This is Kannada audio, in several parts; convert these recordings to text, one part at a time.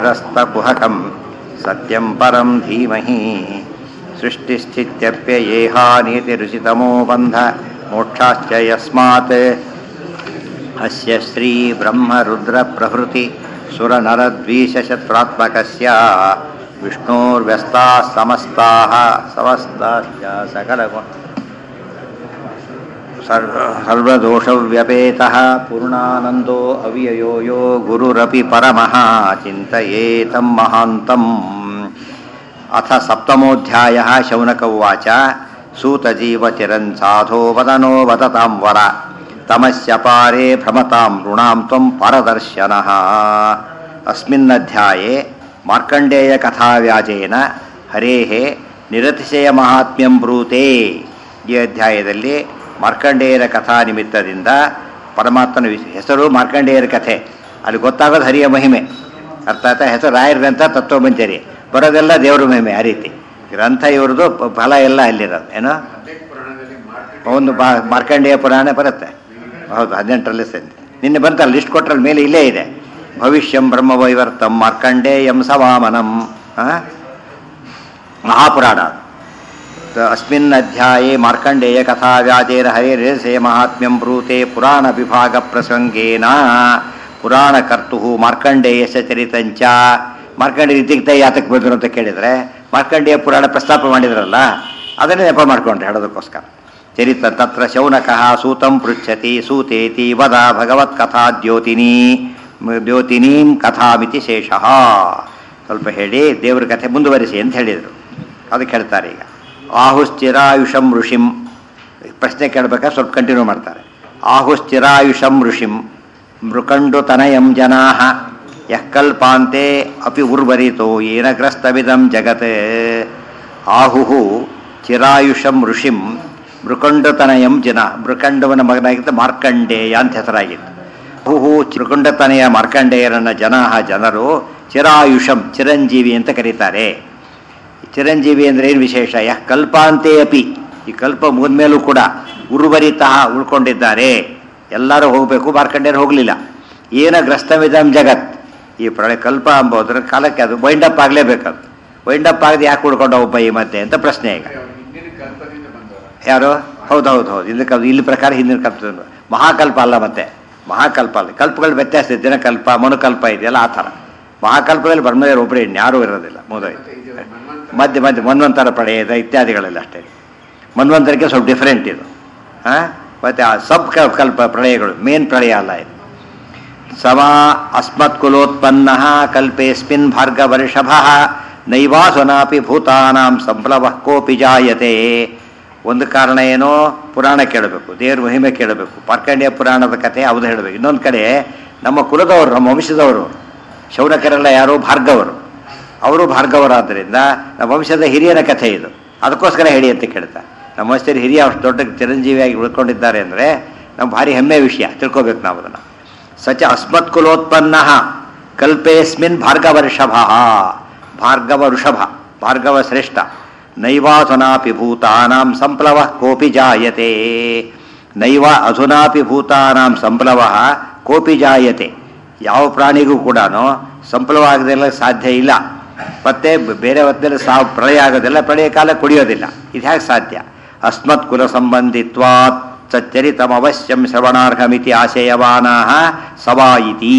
रस्तकुहकं सत्यं परं धीमहि सृष्टिस्थित्यप्ययेहानीतिरुचितमो बन्ध मोक्षाश्च यस्मात् अस्य श्रीब्रह्मरुद्रप्रभृति सुरनरद्वीषशत्रात्मकस्य विष्णोर्व्यस्ताः समस्ताः समस्ताश्च सकलगुण सर्व सर्वदोषव्यपेतः पूर्णानन्दो अव्ययो यो गुरुरपि परमः चिन्तयेतं महान्तम् अथ सप्तमोऽध्यायः शौनक उवाच सूतजीवचिरन् साधो वदनो वदतां वर तमस्य पारे भ्रमतां ऋणां त्वं परदर्शनः अस्मिन्नध्याये ಮಾರ್ಕಂಡೇಯಕಥಾವ್ಯಾಜೇನ ಹರೇಹೇ ನಿರತಿಶಯಮಹಾತ್ಮ್ಯಂ ಬ್ರೂತೆ ಈ ಅಧ್ಯಾಯದಲ್ಲಿ ಮಾರ್ಕಂಡೇಯರ ಕಥಾ ನಿಮಿತ್ತದಿಂದ ಪರಮಾತ್ಮನ ವಿಶ್- ಹೆಸರು ಮಾರ್ಕಂಡೇಯರ ಕಥೆ ಅಲ್ಲಿ ಗೊತ್ತಾಗೋದು ಹರಿಯ ಮಹಿಮೆ ಅರ್ಥ ಆಯ್ತಾ ಹೆಸರು ರಾಯರದಂತ ತತ್ವಮಂಜರಿ ಬರೋದೆಲ್ಲ ದೇವ್ರ ಮಹಿಮೆ ಆ ರೀತಿ ಗ್ರಂಥ ಇವ್ರದ್ದು ಪ- ಫಲ ಎಲ್ಲ ಅಲ್ಲಿರೋದು ಏನೋ ಒಂದು ಬಾ ಮಾರ್ಕಂಡೇಯ ಪುರಾಣ ಬರುತ್ತೆ ಹೌದು ಹದಿನೆಂಟರಲ್ಲಿ ಸಂತೆ ನಿನ್ನೆ ಬಂತಲ್ಲ ಲಿಸ್ಟ್ ಕೊಟ್ರಲ್ಲಿ ಮೇಲೆ ಇಲ್ಲೇ ಇದೆ ಭವಿಷ್ಯಂ ಬ್ರಹ್ಮವೈವರ್ತಂ ಮಾರ್ಕಂಡೇಯಂ ಸವಾಮನಂ ಆ? ಮಹಾಪುರಾಣ ತ- ಅಸ್ಮಿನ್ ಅಧ್ಯಾಯೇ ಮಾರ್ಕಂಡೇಯ ಕಥಾ ವ್ಯಾಜೇರ ಹರಿರಸೆ ಮಹಾತ್ಮ್ಯಂ ಬ್ರೂತೆ ಪುರಾಣ ವಿಭಾಗ ಪ್ರಸಂಗೇನ ಪುರಾಣ ಕರ್ತು ಮಾರ್ಕಂಡೇಯಸ ಚರಿತಂಚ ಮಾರ್ಕಂಡೇಯ ಇತಿಕ್ತ ಯಾತಕ್ಕೆ ಬಂದರು ಅಂತ ಕೇಳಿದರೆ ಮಾರ್ಕಂಡೇಯ ಪುರಾಣ ಪ್ರಸ್ತಾಪ ಮಾಡಿದ್ರಲ್ಲ ಅದನ್ನೇ ನೆಪ ಮಾಡ್ಕೊಂಡ್ರೆ ಹೇಳೋದಕ್ಕೋಸ್ಕರ ಚರಿತ ತತ್ರ ಶೌನಕಃ ಸೂತಂ ಪೃಚ್ಛತಿ ಸೂತೇತಿ ವದ ಭಗವತ್ ಕಥಾ ದ್ಯೋತಿನಿ ದ್ಯೋತಿನೀಂ ಕಥಾಮಿತಿ ಶೇಷಃ ಸ್ವಲ್ಪ ಹೇಳಿ ದೇವ್ರ ಕಥೆ ಮುಂದುವರಿಸಿ ಅಂತ ಹೇಳಿದರು ಅದಕ್ಕೆ ಹೇಳ್ತಾರೆ ಈಗ ಆಹುಶ್ಚಿರಾಯುಷಂ ಋಷಿಂ ಪ್ರಶ್ನೆ ಕೇಳಬೇಕಾದ್ರೆ ಸ್ವಲ್ಪ ಕಂಟಿನ್ಯೂ ಮಾಡ್ತಾರೆ ಆಹುಶ್ಚಿರಾಯುಷಂ ಋಷಿಂ ಮೃಕಂಡು ತನಯಂ ಜನಾ ಯಃ ಕಲ್ಪಾಂತೆ ಅಪಿ ಉರ್ವರಿತೋ ಏನ ಗ್ರಸ್ತವಿದಂ ಜಗತ್ ಆಹುಹು ಚಿರಾಯುಷಂ ಋಷಿಂ ಮೃಕಂಡತನಯಂ ಜನ ಮೃಕಂಡವನ ಮಗನಾಗಿದ್ದ ಮಾರ್ಕಂಡೇಯ ಅಂತ ಹೆಸರಾಗಿತ್ತು ಹುಹು ಮೃಕಂಡತನೆಯ ಮಾರ್ಕಂಡೇಯರನ್ನ ಜನ ಜನರು ಚಿರಾಯುಷಂ ಚಿರಂಜೀವಿ ಅಂತ ಕರೀತಾರೆ ಚಿರಂಜೀವಿ ಅಂದ್ರೆ ಏನು ವಿಶೇಷ ಯಃ ಕಲ್ಪಾಂತೆ ಅಪಿ ಈ ಕಲ್ಪ ಮುಗಿದ್ಮೇಲೂ ಕೂಡ ಉರ್ವರಿತಃ ಉಳ್ಕೊಂಡಿದ್ದಾರೆ ಎಲ್ಲರೂ ಹೋಗಬೇಕು ಮಾರ್ಕಂಡೇಯರು ಹೋಗಲಿಲ್ಲ ಏನ ಗ್ರಸ್ತವಿದಂ ಜಗತ್ ಈ ಪ್ರಳಯ ಕಲ್ಪ ಅಂಬೋದ್ರ ಕಾಲಕ್ಕೆ ಅದು ವೈಂಡಪ್ ಆಗಲೇಬೇಕದು ವೈಂಡಪ್ ಆಗದೆ ಯಾಕೆ ಉಳ್ಕೊಂಡ ಒಬ್ಬ ಈ ಮಧ್ಯೆ ಅಂತ ಪ್ರಶ್ನೆ ಈಗ ಯಾರು ಹೌದು ಹೌದು ಹೌದು ಹಿಂದಿನ ಕಲ್ಪ ಇಲ್ಲಿ ಪ್ರಕಾರ ಹಿಂದಿನ ಕಲ್ಪ ಮಹಾಕಲ್ಪ ಅಲ್ಲ ಮತ್ತೆ ಮಹಾಕಲ್ಪ ಅಲ್ಲ ಕಲ್ಪಗಳು ವ್ಯತ್ಯಾಸ ಇದೆ ದಿನಕಲ್ಪ ಮನುಕಲ್ಪ ಇದೆಯಲ್ಲ ಆ ಥರ ಮಹಾಕಲ್ಪದಲ್ಲಿ ಬ್ರಹ್ಮದೇವರು ಒಬ್ಬರೇ ಇನ್ಯಾರೂ ಇರೋದಿಲ್ಲ ಮುಗಿದೋಯ್ತು ಮಧ್ಯೆ ಮಧ್ಯೆ ಮನ್ವಂತರ ಪಡೆಯದ ಇತ್ಯಾದಿಗಳೆಲ್ಲ ಅಷ್ಟೇ ಮನ್ವಂತರಕ್ಕೆ ಸ್ವಲ್ಪ ಡಿಫರೆಂಟ್ ಇದು ಹಾಂ ಮತ್ತು ಆ ಸಬ್ ಕ- ಕಲ್ಪ ಪ್ರಳಯಗಳು ಮೇನ್ ಪ್ರಳಯ ಅಲ್ಲ ಇದು ಸಮ ಅಸ್ಮತ್ಕುಲೋತ್ಪನ್ನ ಕಲ್ಪೇಸ್ಮಿನ್ ಭಾರ್ಗವರ್ಷಭ ನೈವಾಸುನಾಪಿ ಭೂತಾನಾಂ ಸಂಪ್ಲವ ಕೋಪಿ ಜಾಯತೆ ಒಂದು ಕಾರಣ ಏನೋ ಪುರಾಣ ಕೇಳಬೇಕು ದೇವ್ರ ಮಹಿಮೆ ಕೇಳಬೇಕು ಮಾರ್ಕಂಡೇಯ ಪುರಾಣದ ಕಥೆ ಅವ್ದು ಹೇಳಬೇಕು ಇನ್ನೊಂದು ಕಡೆ ನಮ್ಮ ಕುಲದವರು ನಮ್ಮ ವಂಶದವರು ಶೌನಕರೆಲ್ಲ ಯಾರು ಭಾರ್ಗವರು ಅವರು ಭಾರ್ಗವರಾದ್ದರಿಂದ ನಮ್ಮ ವಂಶದ ಹಿರಿಯರ ಕಥೆ ಇದು ಅದಕ್ಕೋಸ್ಕರ ಹೇಳಿ ಅಂತ ಕೇಳ್ತಾ ನಮ್ಮ ವಂಶದ ಹಿರಿಯ ಅಷ್ಟು ದೊಡ್ಡ ಚಿರಂಜೀವಿಯಾಗಿ ಉಳ್ಕೊಂಡಿದ್ದಾರೆ ಅಂದರೆ ನಮ್ಗೆ ಭಾರಿ ಹೆಮ್ಮೆಯ ವಿಷಯ ತಿಳ್ಕೊಬೇಕು ನಾವು ಅದನ್ನು ಸಚ ಅಸ್ಮತ್ಕುಲೋತ್ಪನ್ನ ಕಲ್ಪೇಸ್ಮಿನ್ ಭಾರ್ಗವ ಋಷಭ ಭಾರ್ಗವ ಋಷಭ ಭಾರ್ಗವ ಶ್ರೇಷ್ಠ ನೈವಾಧುನಾಪಿ ಭೂತಾನಾಂ ಸಂಪ್ಲವ ಕೋಪಿ ಜಾಯತೆ ನೈವ ಅಧುನಾಪಿ ಭೂತಾನಾಂ ಸಂಪ್ಲವ ಕೋಪಿ ಜಾಯತೆ ಯಾವ ಪ್ರಾಣಿಗೂ ಕೂಡ ಸಂಪ್ಲವ ಆಗದೆಲ್ಲ ಸಾಧ್ಯ ಇಲ್ಲ ಮತ್ತೆ ಬೇರೆ ಹೊತ್ತಲ್ಲಿ ಸಾವು ಪ್ರಳಯ ಆಗೋದಿಲ್ಲ ಪ್ರಳಯ ಕಾಲ ಕುಡಿಯೋದಿಲ್ಲ ಇದು ಹೇಗೆ ಸಾಧ್ಯ ಅಸ್ಮತ್ ಕುಲ ಸಂಬಂಧಿತ್ವಾತ್ ಸಚ್ಚರಿತಮವಶ್ಯಂ ಶ್ರವಣಾರ್ಹಮಿತಿ ಆಶಯವಾನಾಹ ಸವಾಯಿತಿ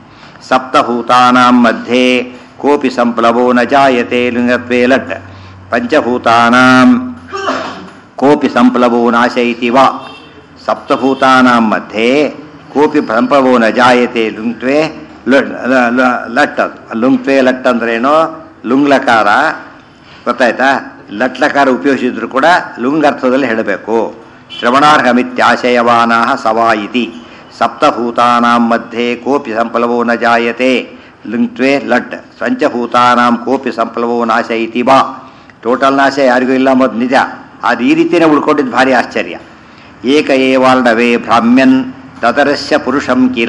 ಸಪ್ತಭೂತಾನಾಂ ಮಧ್ಯೆ ಕೋಪಿ ಸಂಪ್ಲವೋ ನ ಜಾಯತೆ ಲಿಂಗತ್ವೇ ಲಟ್ ಪಂಚಭೂತಾನಾಂ ಕೋಪಿ ಸಂಪ್ಲವೋ ನಾಶಯಿತಿ ವಾ ಸಪ್ತಭೂತಾನಾಂ ಮಧ್ಯೆ ಕೋಪಿ ಸಂಪ್ಲವೋ ನ ಜಾಯತೆ ಲುಂಕ್ತ್ವೇ ಲ- ಲ- ಲ- ಲಟ್ ಅದು ಲುಂಕ್ತ್ವೇ ಲಟ್ ಅಂದ್ರೇನು ಲುಂಗ್ಲಕಾರ ಗೊತ್ತಾಯ್ತಾ ಲಟ್ಲಕಾರ ಉಪಯೋಗಿಸಿದ್ರು ಕೂಡ ಲುಂಗರ್ಥದಲ್ಲಿ ಹೇಳಬೇಕು ಶ್ರವಣಾರ್ಹಮಿತ್ಯಾಶಯವಾನಾ ಸವಾಯಿತಿ ಸಪ್ತಭೂತಾನಾಂ ಮಧ್ಯೆ ಕೋಪಿ ಸಂಪ್ಲವೋ ನ ಜಾಯತೆ ಲುಂಕ್ತ್ವೇ ಲಟ್ ಪಂಚಭೂತಾನಾಂ ಕೋಪಿ ಸಂಪ್ಲವೋ ನಾಶ ಇತಿ ಬಾ ಟೋಟಲ್ ನಾಶ ಯಾರಿಗೂ ಇಲ್ಲ ಮೊದ್ ನಿಜ ಅದು ಈ ರೀತಿಯೇ ಉಳ್ಕೊಂಡಿದ್ದು ಭಾರಿ ಆಶ್ಚರ್ಯ ಏಕ ಏವಾರ್ಣವೇ ಭ್ರಾಮ್ಯನ್ ತದರಸ್ಯ ಪುರುಷಂ ಕಿಲ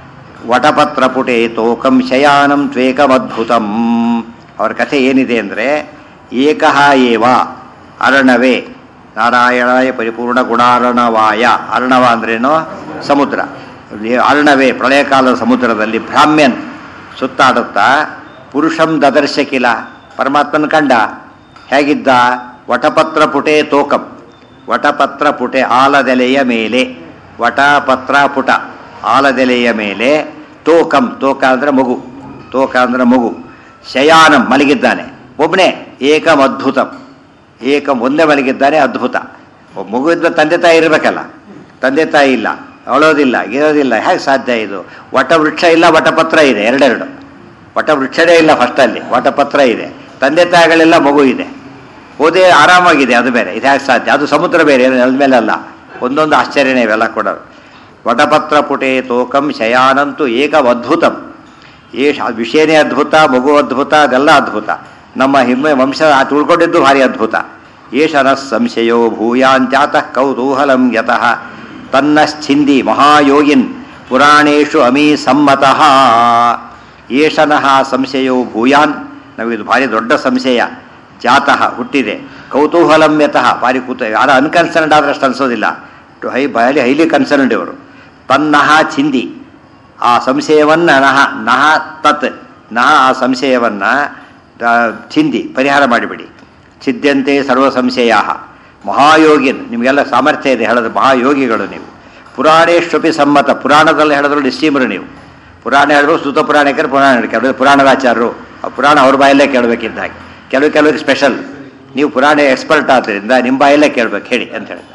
ವಟಪತ್ರಪುಟೆ ತೋಕಂ ಶಯಾನಂ ತ್ವೇಕಮದ್ಭುತಂ ಅವ್ರ ಕಥೆ ಏನಿದೆ ಅಂದರೆ ಏಕಃ ಏವ ಅರ್ಣವೇ ನಾರಾಯಣಾಯ ಪರಿಪೂರ್ಣ ಗುಣಾರ್ಣವಾಯ ಅರ್ಣವ ಅಂದ್ರೇನು ಸಮುದ್ರ ಅರ್ಣವೇ ಪ್ರಳಯ ಕಾಲದ ಸಮುದ್ರದಲ್ಲಿ ಭ್ರಾಮ್ಯನ್ ಸುತ್ತಾಡುತ್ತಾ ಪುರುಷಂ ದದರ್ಶ ಕಿಲ ಪರಮಾತ್ಮನ ಕಂಡ ಹೇಗಿದ್ದ ವಟಪತ್ರ ಪುಟೆ ತೋಕಂ ವಟಪತ್ರ ಪುಟೆ ಆಲದೆಲೆಯ ಮೇಲೆ ವಟಪತ್ರ ಪುಟ ಆಲದೆಲೆಯ ಮೇಲೆ ತೋಕಂ ತೋಕ ಅಂದ್ರೆ ಮಗು ತೋಕ ಅಂದ್ರೆ ಮಗು ಶಯಾನಂ ಮಲಗಿದ್ದಾನೆ ಒಬ್ಬನೇ ಏಕಂ ಅದ್ಭುತಂ ಏಕಂ ಒಂದೇ ಮಲಗಿದ್ದಾನೆ ಅದ್ಭುತ ಒಬ್ಬ ಮಗು ಇದ್ರೆ ತಂದೆ ತಾಯಿ ಇರಬೇಕಲ್ಲ ತಂದೆ ತಾಯಿ ಇಲ್ಲ ಅಳೋದಿಲ್ಲ ಗಿರೋದಿಲ್ಲ ಹೇಗೆ ಸಾಧ್ಯ ಇದು ವಟವೃಕ್ಷ ಇಲ್ಲ ವಟಪತ್ರ ಇದೆ ಎರಡೆರಡು ವಟವೃಕ್ಷನೇ ಇಲ್ಲ ಫಸ್ಟಲ್ಲಿ ವಟಪತ್ರ ಇದೆ ತಂದೆ ತಾಯಿಗಳೆಲ್ಲ ಮಗು ಇದೆ ಓದೇ ಆರಾಮಾಗಿದೆ ಅದು ಬೇರೆ ಇದು ಹೇಗೆ ಸಾಧ್ಯ ಅದು ಸಮುದ್ರ ಬೇರೆ ನೆಲದ ಮೇಲೆ ಅಲ್ಲ ಒಂದೊಂದು ಆಶ್ಚರ್ಯನೇ ಇವೆಲ್ಲ ಕೊಡೋದು ವಟಪತ್ರ ಪುಟೆ ತೋಕಂ ಶಯಾನಂತೂ ಏಕಂ ಅದ್ಭುತಂ ಏಷ ವಿಷಯನೇ ಅದ್ಭುತ ಮಗು ಅದ್ಭುತ ಅದೆಲ್ಲ ಅದ್ಭುತ ನಮ್ಮ ಹಿಮ್ಮೆ ವಂಶ ತುಳ್ಕೊಂಡಿದ್ದು ಭಾರಿ ಅದ್ಭುತ ಏಷನ ಸಂಶಯೋ ಭೂಯಾಂತ್ಯಾತಃ ಕೌತೂಹಲಂ ಯತಃ ತನ್ನಶ್ಚಿಂದಿ ಮಹಾಯೋಗಿನ್ ಪುರಾಣೇಶು ಅಮೀ ಸಮ್ಮತಃ ಏಷನಃ ಸಂಶಯೋ ಭೂಯಾನ್ ನಮಗಿದು ಭಾರಿ ದೊಡ್ಡ ಸಂಶಯ ಜಾತಃ ಹುಟ್ಟಿದೆ ಕೌತೂಹಲಂ ಯತಃ ಭಾರಿ ಕೂತ ಯಾರು ಅನ್ಕನ್ಸರ್ನ್ಡ್ ಆದ್ರೆ ಅಷ್ಟು ಅನ್ಸೋದಿಲ್ಲ ಟು ಹೈ ಭಾರಿ ಹೈಲಿ ಕನ್ಸರ್ನ್ಡ್ ಇವರು ತನ್ನಹ ಚಿಂದಿ ಆ ಸಂಶಯವನ್ನ ನಹ ನಹ ತತ್ ನಹ ಆ ಸಂಶಯವನ್ನ ಆ, ಚಿಂದಿ ಪರಿಹಾರ ಮಾಡಿಬಿಡಿ ಚಿದ್ಯಂತೆ ಸರ್ವ ಸಂಶಯ ಮಹಾಯೋಗಿನ್ ನಿಮಗೆಲ್ಲ ಸಾಮರ್ಥ್ಯ ಇದೆ ಹೇಳೋದು ಮಹಾಯೋಗಿಗಳು ನೀವು ಪುರಾಣೇಶ್ವಪಿ ಸಮ್ಮತ ಪುರಾಣದಲ್ಲಿ ಹೇಳಿದ್ರು ಡಿಸ್ಟೀಮರು ನೀವು ಪುರಾಣ ಹೇಳಿದ್ರು ಸೂತ ಪುರಾಣಿಕರು ಪುರಾಣ ಹೇಳಿ ಕೆಲವು ಪುರಾಣದಾಚಾರರು ಆ ಪುರಾಣ ಅವ್ರ ಬಾಯಲ್ಲೇ ಕೇಳಬೇಕಿದ್ದ ಹಾಗೆ ಕೆಲವು ಕೆಲವರಿಗೆ ಸ್ಪೆಷಲ್ ನೀವು ಪುರಾಣ ಎಕ್ಸ್ಪರ್ಟ್ ಆದ್ದರಿಂದ ನಿಮ್ಮ ಬಾಯಲ್ಲೇ ಕೇಳ್ಬೇಕು ಹೇಳಿ ಅಂತ ಹೇಳ್ತಾರೆ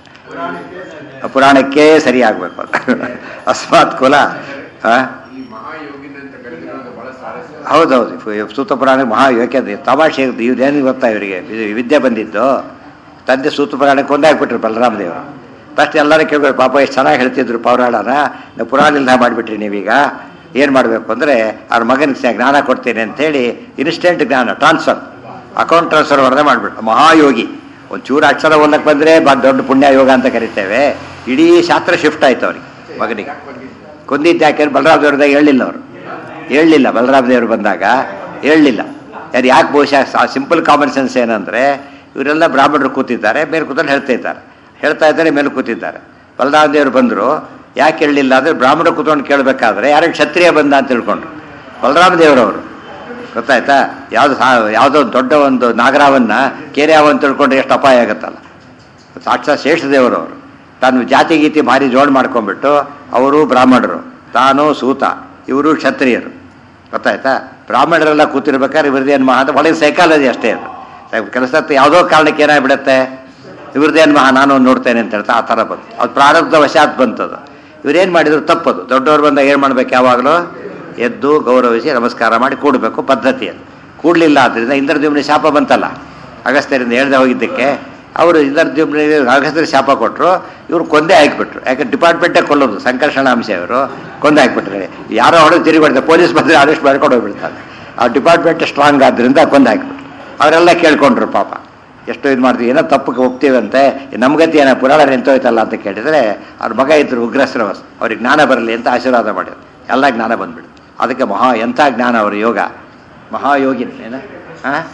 ಆ ಪುರಾಣಕ್ಕೆ ಸರಿ ಆಗಬೇಕು ಅದು ಅಸ್ಮಾತ್ ಕುಲ ಆ? ಈ ಮಹಾಯೋಗಿನ ಅಂತ ಕರೆದಿರೋದು ಬಹಳ ಸ್ವಾರಸ್ಯ ಹೌದೌದು ಇವ್ ಸೂತ ಪುರಾಣ ಮಹಾ ಯಾಕೆಂದ್ರೆ ತಮಾಷೆ ಇವ್ರೇನು ಗೊತ್ತಾ ಇವರಿಗೆ ಇದು ವಿದ್ಯೆ ಬಂದಿದ್ದು ತಂದೆ ಸೂತ ಪುರಾಣಕ್ಕೆ ಒಂದೇ ಹಾಕ್ಬಿಟ್ರು ಬಲರಾಮ ದೇವರು ಫಸ್ಟ್ ಎಲ್ಲರೂ ಕೇಳ್ಬೇಕು ಪಾಪ ಎಷ್ಟು ಚೆನ್ನಾಗಿ ಹೇಳ್ತಿದ್ರು ಪೌರಾಣನ ನೀವು ಪುರಾಣ ಇಲ್ಲ ಮಾಡಿಬಿಟ್ರಿ ನೀವೀಗ ಏನು ಮಾಡಬೇಕು ಅಂದರೆ ಅವ್ರ ಮಗನಿಗೆ ಜ್ಞಾನ ಕೊಡ್ತೀನಿ ಅಂತೇಳಿ ಇನ್ಸ್ಟೆಂಟ್ ಜ್ಞಾನ ಟ್ರಾನ್ಸ್ಫರ್ ಅಕೌಂಟ್ ಟ್ರಾನ್ಸ್ಫರ್ ಹೊರದೆ ಮಾಡಿಬಿಟ್ಟು ಮಹಾಯೋಗಿ ಒಂದು ಚೂರು ಅಕ್ಷರ ಓದಕ್ಕೆ ಬಂದರೆ ಬ ದೊಡ್ಡ ಪುಣ್ಯ ಯೋಗ ಅಂತ ಕರಿತೇವೆ ಇಡೀ ಶಾಸ್ತ್ರ ಶಿಫ್ಟ್ ಆಯ್ತು ಅವ್ರಿಗೆ ಮಗನಿಗೆ ಕೊಂದಿದ್ದು ಯಾಕೆ ಬಲರಾಮ ದೇವ್ರದಾಗ ಹೇಳಲಿಲ್ಲ ಅವರು ಹೇಳಲಿಲ್ಲ ಬಲರಾಮ ದೇವರು ಬಂದಾಗ ಹೇಳಲಿಲ್ಲ ಯಾರು ಯಾಕೆ ಬಹುಶಃ ಸಿಂಪಲ್ ಕಾಮನ್ ಸೆನ್ಸ್ ಏನಂದರೆ ಇವರೆಲ್ಲ ಬ್ರಾಹ್ಮಣರು ಕೂತಿದ್ದಾರೆ ಮೇಲೆ ಕೂತ್ಕೊಂಡು ಹೇಳ್ತಾ ಇದ್ದಾರೆ ಹೇಳ್ತಾ ಇದ್ದಾರೆ ಮೇಲೆ ಕೂತಿದ್ದಾರೆ ಬಲರಾಮ ದೇವರು ಬಂದರು ಯಾಕೆ ಹೇಳಲಿಲ್ಲ ಅಂದರೆ ಬ್ರಾಹ್ಮಣರು ಕೂತ್ಕೊಂಡು ಕೇಳಬೇಕಾದ್ರೆ ಯಾರು ಕ್ಷತ್ರಿಯ ಬಂದ ಅಂತ ತಿಳ್ಕೊಂಡ್ರು ಬಲರಾಮ ದೇವರವರು ಗೊತ್ತಾಯ್ತಾ ಯಾವುದು ಯಾವುದೋ ದೊಡ್ಡ ಒಂದು ನಾಗರಾವನ್ನ ಕೇರ್ಯಾವ ಅಂತ ತಿಳ್ಕೊಂಡ್ರೆ ಎಷ್ಟು ಅಪಾಯ ಆಗುತ್ತಲ್ಲ ಸಾಕ್ಷಾತ್ ಶೇಷದೇವರವರು ತಾನು ಜಾತಿ ಗೀತಿ ಭಾರಿ ಜೋಡ್ ಮಾಡ್ಕೊಂಡ್ಬಿಟ್ಟು ಅವರು ಬ್ರಾಹ್ಮಣರು ತಾನು ಸೂತ ಇವರು ಕ್ಷತ್ರಿಯರು ಗೊತ್ತಾಯ್ತಾ ಬ್ರಾಹ್ಮಣರೆಲ್ಲ ಕೂತಿರ್ಬೇಕಾದ್ರೆ ಇವ್ರದ್ದೇನು ಮಹಾ ಅಂತ ಒಳಗೆ ಸೈಕಾಲಜಿ ಅಷ್ಟೇ ಅದು ಕೆಲಸ ಯಾವುದೋ ಕಾರಣಕ್ಕೆ ಏನಾಗ್ಬಿಡುತ್ತೆ ಇವ್ರದ್ದೇನು ಮಹಾ ನಾನು ಒಂದ್ ನೋಡ್ತೇನೆ ಅಂತ ಹೇಳ್ತಾ ಆ ಥರ ಬಂತು ಅದು ಪ್ರಾರಬ್ಧ ವಶಾತ್ ಬಂತದು ಇವ್ರೇನು ಮಾಡಿದ್ರು ತಪ್ಪದು ದೊಡ್ಡವ್ರು ಬಂದಾಗ ಏನು ಮಾಡ್ಬೇಕು ಯಾವಾಗಲೂ ಎದ್ದು ಗೌರವಿಸಿ ನಮಸ್ಕಾರ ಮಾಡಿ ಕೂಡಬೇಕು ಪದ್ಧತಿ ಅದು ಕೂಡಲಿಲ್ಲ ಆದ್ದರಿಂದ ಇಂದ್ರದ್ಯುಮ್ನಿ ಶಾಪ ಬಂತಲ್ಲ ಅಗಸ್ತ್ಯರಿಂದ ಹೇಳ್ದೆ ಹೋಗಿದ್ದಕ್ಕೆ ಅವರು ಇಂದ್ರದ್ಯುಮ್ನಿ ಅಗಸ್ತ್ಯರ ಶಾಪ ಕೊಟ್ಟರು ಇವ್ರು ಕೊಂದೇ ಹಾಕಿಬಿಟ್ರು ಯಾಕೆ ಡಿಪಾರ್ಟ್ಮೆಂಟೇ ಕೊಲ್ಲೋದು ಸಂಕರ್ಷಣ ಅಂಶ ಇವರು ಕೊಂದೇ ಹಾಕಿಬಿಟ್ರೆ ಯಾರೋ ಹೊಡೆದು ತಿರುಗಿ ಹೊಡೆದ ಪೊಲೀಸ್ ಬಂದರೆ ಅರೆಸ್ಟ್ ಮಾಡ್ಕೊಂಡು ಹೋಗ್ಬಿಡ್ತಾರೆ ಆ ಡಿಪಾರ್ಟ್ಮೆಂಟ್ ಸ್ಟ್ರಾಂಗ್ ಆದ್ದರಿಂದ ಕೊಂದು ಹಾಕಿಬಿಟ್ರು ಅವರೆಲ್ಲ ಕೇಳ್ಕೊಂಡ್ರು ಪಾಪ ಎಷ್ಟು ಇದು ಮಾಡ್ತೀವಿ ಏನೋ ತಪ್ಪಿಗೆ ಹೋಗ್ತೀವಂತೆ ನಮ್ಗತಿ ಏನೋ ಪುರಾಣ ನಿಂತೋಯ್ತಲ್ಲ ಅಂತ ಕೇಳಿದರೆ ಅವ್ರ ಮಗ ಇದ್ರು ಉಗ್ರಶ್ರವಸ್ ಅವ್ರಿಗೆ ಜ್ಞಾನ ಬರಲಿ ಅಂತ ಆಶೀರ್ವಾದ ಮಾಡಿದ್ರು ಎಲ್ಲ ಜ್ಞಾನ ಬಂದ್ಬಿಡು ಅದಕ್ಕೆ ಮಹಾ ಎಂಥ ಜ್ಞಾನ ಅವರು ಯೋಗ ಮಹಾಯೋಗಿ ಏನ ಹಾಂ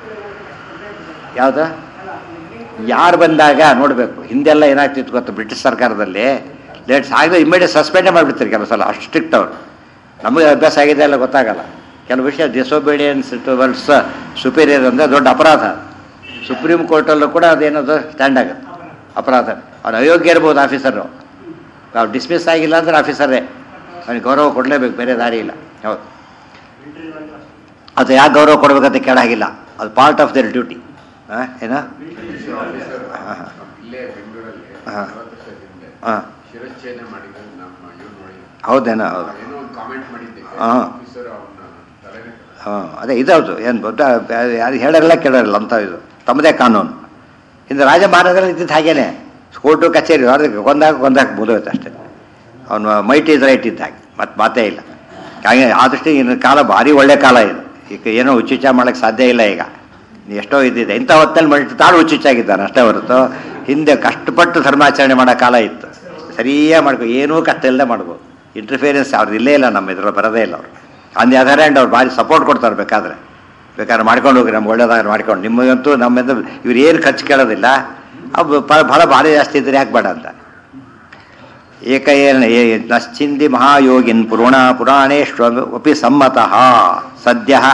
ಯಾವುದು ಯಾರು ಬಂದಾಗ ನೋಡಬೇಕು ಹಿಂದೆಲ್ಲ ಏನಾಗ್ತಿತ್ತು ಗೊತ್ತು ಬ್ರಿಟಿಷ್ ಸರ್ಕಾರದಲ್ಲಿ ಲೇಟ್ಸ್ ಆಗದೆ ಇಮ್ಮಿಡಿಯೇಟ್ ಸಸ್ಪೆಂಡೇ ಮಾಡಿಬಿಡ್ತಾರೆ ಕೆಲವು ಸಲ ಅಷ್ಟು ಸ್ಟ್ರಿಕ್ಟ್ ಅವರು ನಮಗೆ ಅಭ್ಯಾಸ ಆಗಿದೆ ಎಲ್ಲ ಗೊತ್ತಾಗಲ್ಲ ಕೆಲವು ವಿಷಯ ಡಿಸೊಬಿಡಿಯನ್ಸ್ ಟು ವರ್ಡ್ಸ್ ಸುಪೀರಿಯರ್ ಅಂದರೆ ದೊಡ್ಡ ಅಪರಾಧ ಸುಪ್ರೀಂ ಕೋರ್ಟಲ್ಲೂ ಕೂಡ ಅದೇನದು ಸ್ಟ್ಯಾಂಡ್ ಆಗುತ್ತೆ ಅಪರಾಧ ಅವ್ನು ಅಯೋಗ್ಯ ಇರ್ಬೋದು ಆಫೀಸರು ನಾವು ಡಿಸ್ಮಿಸ್ ಆಗಿಲ್ಲ ಅಂದ್ರೆ ಆಫೀಸರೇ ಅವನಿಗೆ ಗೌರವ ಕೊಡಲೇಬೇಕು ಬೇರೆ ದಾರಿ ಇಲ್ಲ ಹೌದು ಅದು ಯಾಕೆ ಗೌರವ ಕೊಡಬೇಕಂತ ಕೇಳಾಗಿಲ್ಲ ಅದು ಪಾರ್ಟ್ ಆಫ್ ದರ್ ಡ್ಯೂಟಿ ಹಾಂ ಏನೋ ಹಾಂ ಇಲ್ಲೇ ಬೆಂಗಳೂರಲ್ಲಿ ಹಾ. ನಲವತ್ತು ವರ್ಷದ ಹಿಂದೆ ಹಾಂ ಶಿರಚ್ಛೇದನ ಮಾಡಿದ್ರು ನಮ್ಮ ಇವ್ರು ನೋಡಿ ಹೌದೇನೋ ಹೌದು ಏನೋ ಒಂದು ಕಾಮೆಂಟ್ ಮಾಡಿದ್ದೆ ಹಾ. ಆಫೀಸರ್ ಅವನ್ನ ತಲೆನೇ ಹಾಂ ಅದೇ ಇದೌದು ಏನು ದೊಡ್ಡ ಯಾರು ಹೇಳೋರಿಲ್ಲ ಕೇಳೋರಿಲ್ಲ ಅಂತ ಇದು ತಮ್ಮದೇ ಕಾನೂನು ಹಿಂದೆ ರಾಜ ಮಹಾರಾಜರಲ್ಲಿ ಇದ್ದಿದ್ದು ಹಾಗೇನೆ ಕೋರ್ಟು ಕಚೇರಿ ಅದಕ್ಕೆ ಕೊಂದಾಗ ಕೊಂದಾಗ ಮುಗಿದೋಯ್ತು ಅಷ್ಟೇ ಅವನು ಮೈಟ್ ಇಸ್ ರೈಟ್ ಇದ್ದ ಹಾಗೆ ಮತ್ತೆ ಮಾತೇ ಇಲ್ಲ ಹಾಗೆ ಆದಷ್ಟು ಇನ್ನು ಕಾಲ ಭಾರಿ ಒಳ್ಳೆ ಕಾಲ ಇದು ಈಗ ಏನೋ ಉಚ್ಚುಚ್ಚ ಮಾಡೋಕ್ಕೆ ಸಾಧ್ಯ ಇಲ್ಲ ಈಗ ಎಷ್ಟೋ ಇದ್ದಿದೆ ಇಂಥ ಹೊತ್ತಲ್ಲಿ ಮಾಡಿ ತಾನು ಹುಚ್ಚುಚ್ಚಾಗಿದ್ದಾನೆ ಅಷ್ಟೇ ಹೊರತು ಹಿಂದೆ ಕಷ್ಟಪಟ್ಟು ಧರ್ಮಾಚರಣೆ ಮಾಡೋ ಕಾಲ ಇತ್ತು ಸರಿಯಾಗಿ ಮಾಡ್ಕೊ ಏನೂ ಕಷ್ಟ ಇಲ್ಲದೆ ಮಾಡ್ಬೋದು ಇಂಟರ್ಫಿಯರೆನ್ಸ್ ಅವ್ರದ್ದು ಇಲ್ಲೇ ಇಲ್ಲ ನಮ್ಮ ಇದ್ರಲ್ಲಿ ಬರೋದೇ ಇಲ್ಲ ಅವರು ಅಂದ್ ಅದರ್ ಹ್ಯಾಂಡ್ ಅವ್ರು ಭಾರಿ ಸಪೋರ್ಟ್ ಕೊಡ್ತಾರೆ ಬೇಕಾದ್ರೆ ಬೇಕಾದ್ರೆ ಮಾಡ್ಕೊಂಡು ಹೋಗಿ ನಮ್ಗೆ ಒಳ್ಳೇದಾಗ ಮಾಡ್ಕೊಂಡು ನಿಮಗಂತೂ ನಮ್ಮಿಂದ ಇವ್ರು ಏನು ಖರ್ಚು ಕೇಳೋದಿಲ್ಲ ಅವು ಪ- ಫಲ ಭಾರಿ ಜಾಸ್ತಿ ಇದ್ರೆ ಯಾಕೆ ಬೇಡ ಅಂತ ಏಕಏನ ಏ- ನಶ್ಚಿಂದಿ ಮಹಾಯೋಗಿನ್ ಪುರಾಣ ಪುರಾಣೇಶ್ವಪಿ ಸಮ್ಮತಃ ಸದ್ಯ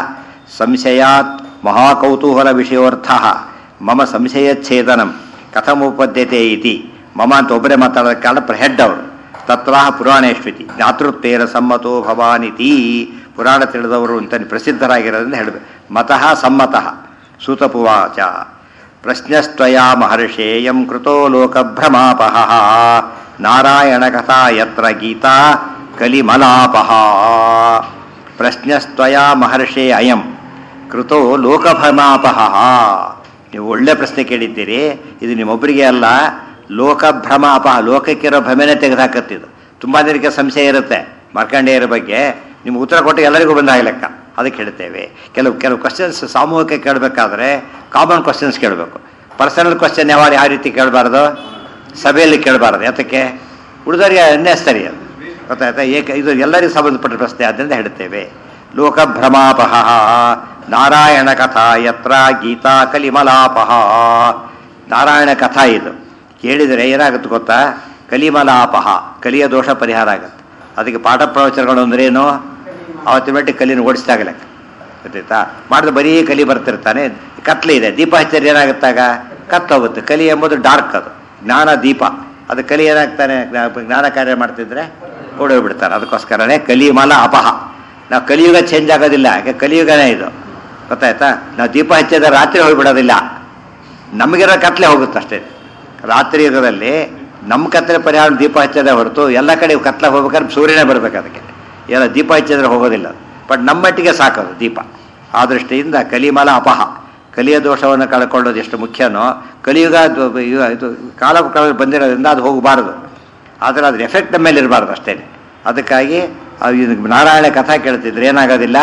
ಸಂಶಯಾತ್ ಮಹಾಕೌತೂಹಲ ವಿಷಯೋರ್ಥ ಮಮ ಸಂಶಯಚ್ಛೇದನಂ ಕಥಮುಪದ್ಯತೆ ಇತಿ ಮಮ ಅಂತ ಒಬ್ಬರೇ ಮಾತಾಡೋದ ಕಾರಣ ಹೆಡ್ ಅವರು ತತ್ರಾಹ ಪುರಾಣೇಶ್ವತಿ ಜ್ಞಾತೃತ್ವೇನ ಸಮ್ಮತೋ ಭವಾನಿತಿ ಪುರಾಣ ತಿಳಿದವರು ಅಂತ ಪ್ರಸಿದ್ಧರಾಗಿರೋದ್ರಿಂದ ಹೇಳಬೇಕು ಮತಃ ಸಮ್ಮತಃ ಸೂತಪುವಾಚ ಪ್ರಶ್ನಸ್ತ್ವಯಾ ಮಹರ್ಷೇಯಂ ಕೃತೋ ಲೋಕಭ್ರಮಾಪಹ ನಾರಾಯಣ ಕಥಾ ಯತ್ರ ಗೀತಾ ಕಲಿಮಲಾಪಹ ಪ್ರಶ್ನಸ್ತ್ವಯಾ ಮಹರ್ಷೇ ಅಯಂ ಕೃತೋ ಲೋಕಭ್ರಮಾಪಹ ನೀವು ಒಳ್ಳೆ ಪ್ರಶ್ನೆ ಕೇಳಿದ್ದೀರಿ ಇದು ನಿಮ್ಮೊಬ್ಬರಿಗೆ ಅಲ್ಲ ಲೋಕಭ್ರಮಾಪಹ ಲೋಕಕ್ಕಿರೋ ಭ್ರಮೆನೇ ತೆಗೆದುಹಾಕತ್ತಿದ್ದು ತುಂಬ ಜನಕ್ಕೆ ಸಂಶಯ ಇರುತ್ತೆ ಮಾರ್ಕಂಡೇಯರ ಬಗ್ಗೆ ನಿಮ್ಗೆ ಉತ್ತರ ಕೊಟ್ಟು ಎಲ್ಲರಿಗೂ ಬಂದಾಗ ಲೆಕ್ಕ ಅದಕ್ಕೆ ಹೇಳ್ತೇವೆ ಕೆಲವು ಕೆಲವು ಕ್ವಶನ್ಸ್ ಸಾಮೂಹಿಕ ಕೇಳಬೇಕಾದ್ರೆ ಕಾಮನ್ ಕ್ವಶನ್ಸ್ ಕೇಳಬೇಕು ಪರ್ಸನಲ್ ಕ್ವಶನ್ ಯಾವಾಗ ಯಾವ ರೀತಿ ಕೇಳಬಾರ್ದು ಸಭೆಯಲ್ಲಿ ಕೇಳಬಾರ್ದು ಯಾತಕ್ಕೆ ಉಳಿದವರಿಗೆ ಅನ್ನೆಸ್ತರಿ ಅದು ಗೊತ್ತಾಯ್ತಾ ಏಕ ಇದು ಎಲ್ಲರಿಗೂ ಸಂಬಂಧಪಟ್ಟ ಪ್ರಶ್ನೆ ಆದ್ದರಿಂದ ಹೇಳ್ತೇವೆ ಲೋಕಭ್ರಮಾಪಹ ನಾರಾಯಣ ಕಥಾ ಯತ್ರ ಗೀತಾ ಕಲಿಮಲಾಪಹ ನಾರಾಯಣ ಕಥಾ ಇದು ಕೇಳಿದರೆ ಏನಾಗುತ್ತೆ ಗೊತ್ತಾ ಕಲಿಮಲಾಪಹ ಕಲಿಯ ದೋಷ ಪರಿಹಾರ ಆಗುತ್ತೆ ಅದಕ್ಕೆ ಪಾಠ ಪ್ರವಚನಗಳು ಅಂದ್ರೇನು ಅವತ್ತಿನ ಮಟ್ಟಿಗೆ ಕಲಿನ ಓಡಿಸಿದಾಗ ಲೆಕ್ಕ ಗೊತ್ತಾಯ್ತಾ ಮಾಡಿದ್ರೆ ಬರೀ ಕಲಿ ಬರ್ತಿರ್ತಾನೆ ಕತ್ಲೆ ಇದೆ ದೀಪ ಹಚ್ಚಿದ್ರೆ ಏನಾಗುತ್ತಾಗ ಕತ್ತೋಗುತ್ತೆ ಕಲಿ ಎಂಬುದು ಡಾರ್ಕ್ ಅದು ಜ್ಞಾನ ದೀಪ ಅದು ಕಲಿ ಏನಾಗ್ತಾನೆ ಜ್ಞಾ- ಜ್ಞಾನ ಕಾರ್ಯ ಮಾಡ್ತಿದ್ರೆ ಓಡೋಗ್ಬಿಡ್ತಾನೆ ಅದಕ್ಕೋಸ್ಕರನೇ ಕಲಿಮಲ ಅಪಹ ನಾವು ಕಲಿಯುಗ ಚೇಂಜ್ ಆಗೋದಿಲ್ಲ ಯಾಕೆ ಕಲಿಯುಗನೇ ಇದು ಗೊತ್ತಾಯ್ತಾ ನಾವು ದೀಪ ಹಚ್ಚಿದ್ರೆ ರಾತ್ರಿ ಹೋಗ್ಬಿಡೋದಿಲ್ಲ ನಮಗಿರೋ ಕತ್ಲೆ ಹೋಗುತ್ತೆ ಅಷ್ಟೇ ರಾತ್ರಿ ಯುಗದಲ್ಲಿ ನಮ್ಮ ಕತ್ಲೆ ಪರಿಹಾರ ದೀಪ ಹಚ್ಚೋದೇ ಹೊರತು ಎಲ್ಲ ಕಡೆ ಕತ್ಲೆ ಹೋಗ್ಬೇಕಾದ್ರೆ ಸೂರ್ಯನೇ ಬರ್ಬೇಕು ಅದಕ್ಕೆ ಎಲ್ಲ ದೀಪ ಹಚ್ಚಿದ್ರೆ ಹೋಗೋದಿಲ್ಲ ಬಟ್ ನಮ್ಮ ಮಟ್ಟಿಗೆ ಸಾಕೋದು ದೀಪ ಆ ದೃಷ್ಟಿಯಿಂದ ಕಲಿಮಲ ಅಪಹ ಕಲಿಯ ದೋಷವನ್ನು ಕಳ್ಕೊಳ್ಳೋದು ಎಷ್ಟು ಮುಖ್ಯನೋ ಕಲಿಯುಗ ಅದು ಇವ- ಇದು ಕಾಲ ಕಾಲ ಬಂದಿರೋದ್ರಿಂದ ಅದು ಹೋಗಬಾರದು ಆದರೆ ಅದ್ರ ಎಫೆಕ್ಟ್ ನಮ್ಮ ಮೇಲೆ ಇರಬಾರ್ದು ಅಷ್ಟೇ ಅದಕ್ಕಾಗಿ ಆ ಇದು ನಾರಾಯಣ ಕಥಾ ಕೇಳ್ತಿದ್ರೆ ಏನಾಗೋದಿಲ್ಲ